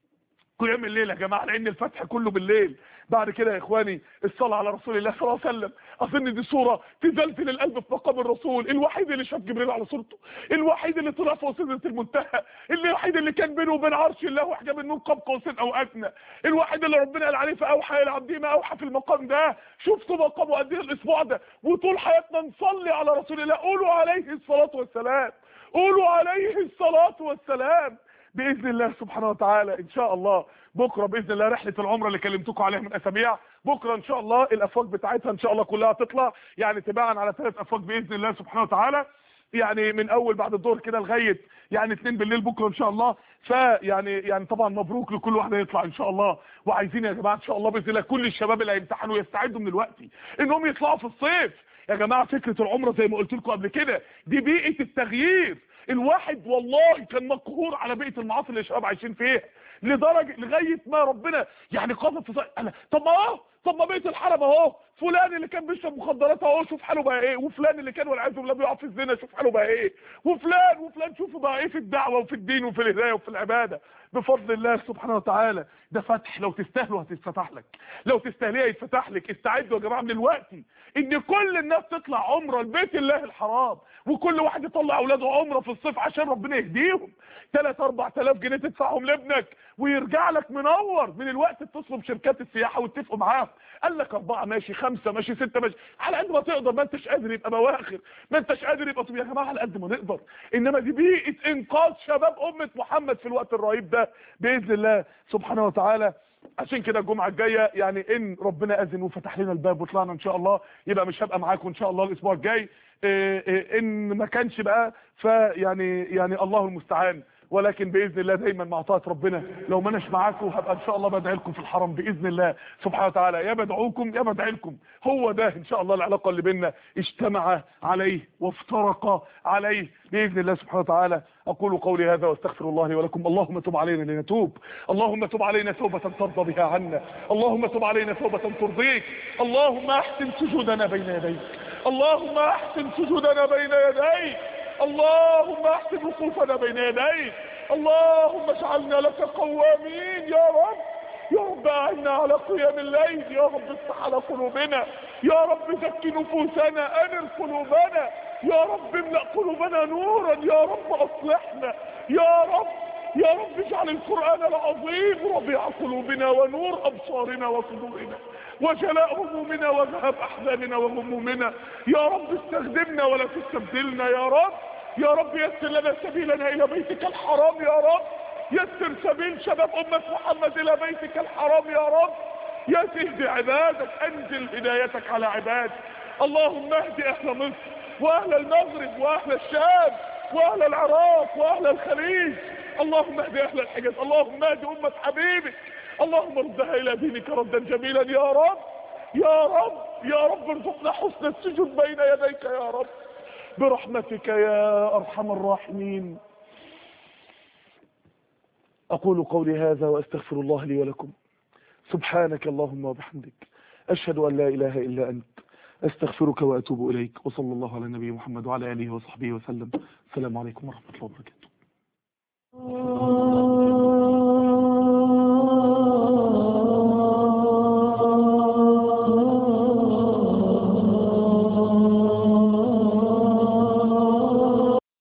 قيام الليل يا جماعه لان الفتح كله بالليل بعد كده يا اخواني الصلاه على رسول الله صلى الله عليه وسلم اظن دي صوره تزلزل القلب في مقام الرسول الوحيد اللي شاف جبريل على صورته الوحيد اللي طلع فوق سدره المنتهى الوحيد اللي كان بينه وبين عرش الله وحجاب النور قاب قوسين او ادنى الوحيد اللي ربنا قال عليه فاوحى الى عبده ما اوحى في المقام ده شفتوا مقامه قد ايه الاسبوع ده وطول حياتنا نصلي على رسول الله قولوا عليه الصلاه والسلام قولوا عليه الصلاه والسلام باذن الله سبحانه وتعالى ان شاء الله بكره باذن الله رحله العمره اللي كلمتكم عليها من اسابيع بكره ان شاء الله الافواج بتاعتها ان شاء الله كلها تطلع يعني تباعا على ثلاث افواج باذن الله سبحانه وتعالى يعني من اول بعد الظهر كده لغايه يعني 2 بالليل بكره ان شاء الله فيعني يعني طبعا مبروك لكل واحد يطلع ان شاء الله وعايزين يا جماعه ان شاء الله باذن الله كل الشباب اللي هيمتحنوا يستعدوا من الوقت انهم يطلعوا في الصيف يا جماعه فكره العمره زي ما قلت لكم قبل كده دي بيئه التغيير الواحد والله كان مقهور على بيئه المعاصي اللي الشباب عايشين فيها لدرجه لغايه ما ربنا يعني قصد في صحيح. أنا طب ما اهو طب ما بيت الحرم اهو فلان اللي كان بيشرب مخدرات اهو شوف حاله بقى ايه وفلان اللي كان والعياذ بالله بيقع في الزنا شوف حاله بقى ايه وفلان وفلان شوفوا بقى ايه في الدعوه وفي الدين وفي الهدايه وفي العباده بفضل الله سبحانه وتعالى ده فتح لو تستاهلوا هتتفتح لك لو تستاهليه يتفتح لك استعدوا يا جماعه من الوقت ان كل الناس تطلع عمره لبيت الله الحرام وكل واحد يطلع اولاده عمره في الصيف عشان ربنا يهديهم 3 4000 جنيه تدفعهم لابنك ويرجع لك منور من الوقت اتصلوا بشركات السياحه واتفقوا معاهم قال لك اربعه ماشي خمسه ماشي سته ماشي على قد ما تقدر ما انتش قادر يبقى بواخر ما انتش قادر يبقى طب يا جماعه على قد ما نقدر انما دي بيئه انقاذ شباب امه محمد في الوقت الرهيب ده باذن الله سبحانه وتعالى عشان كده الجمعه الجايه يعني ان ربنا اذن وفتح لنا الباب وطلعنا ان شاء الله يبقى مش هبقى معاكم ان شاء الله الاسبوع الجاي إيه إيه ان ما كانش بقى فيعني يعني الله المستعان ولكن باذن الله دايما مع طاعه ربنا لو ما اناش معاكم هبقى ان شاء الله بدعي لكم في الحرم باذن الله سبحانه وتعالى يا بدعوكم يا بدعي لكم هو ده ان شاء الله العلاقه اللي بيننا اجتمع عليه وافترق عليه باذن الله سبحانه وتعالى اقول قولي هذا واستغفر الله لي ولكم اللهم تب علينا لنتوب اللهم تب علينا توبه ترضى بها عنا اللهم تب علينا توبه ترضيك اللهم احسن سجودنا بين يديك اللهم احسن سجودنا بين يديك اللهم احسن وقوفنا بين يديك اللهم اجعلنا لك قوامين يا رب يا رب اعنا على قيام الليل يا رب افتح على قلوبنا يا رب زك نفوسنا انر قلوبنا يا رب املأ قلوبنا نورا يا رب اصلحنا يا رب يا رب اجعل القرآن العظيم ربيع قلوبنا ونور أبصارنا وصدورنا وجلاء همومنا وذهب أحزاننا وغمومنا يا رب استخدمنا ولا تستبدلنا يا رب يا رب يسر لنا سبيلنا إلى بيتك الحرام يا رب يسر سبيل شباب أمة محمد إلى بيتك الحرام يا رب يا تهدي عبادك أنزل هدايتك على عبادك اللهم اهد أهل مصر وأهل المغرب وأهل الشام وأهل العراق وأهل الخليج اللهم اهد أهل الحجاز اللهم اهد أمة حبيبك اللهم ردها إلى دينك ردا جميلا يا رب يا رب يا رب ارزقنا حسن السجود بين يديك يا رب برحمتك يا أرحم الراحمين أقول قولي هذا وأستغفر الله لي ولكم سبحانك اللهم وبحمدك أشهد أن لا إله إلا أنت أستغفرك وأتوب إليك وصلى الله على النبي محمد وعلى آله وصحبه وسلم السلام عليكم ورحمة الله وبركاته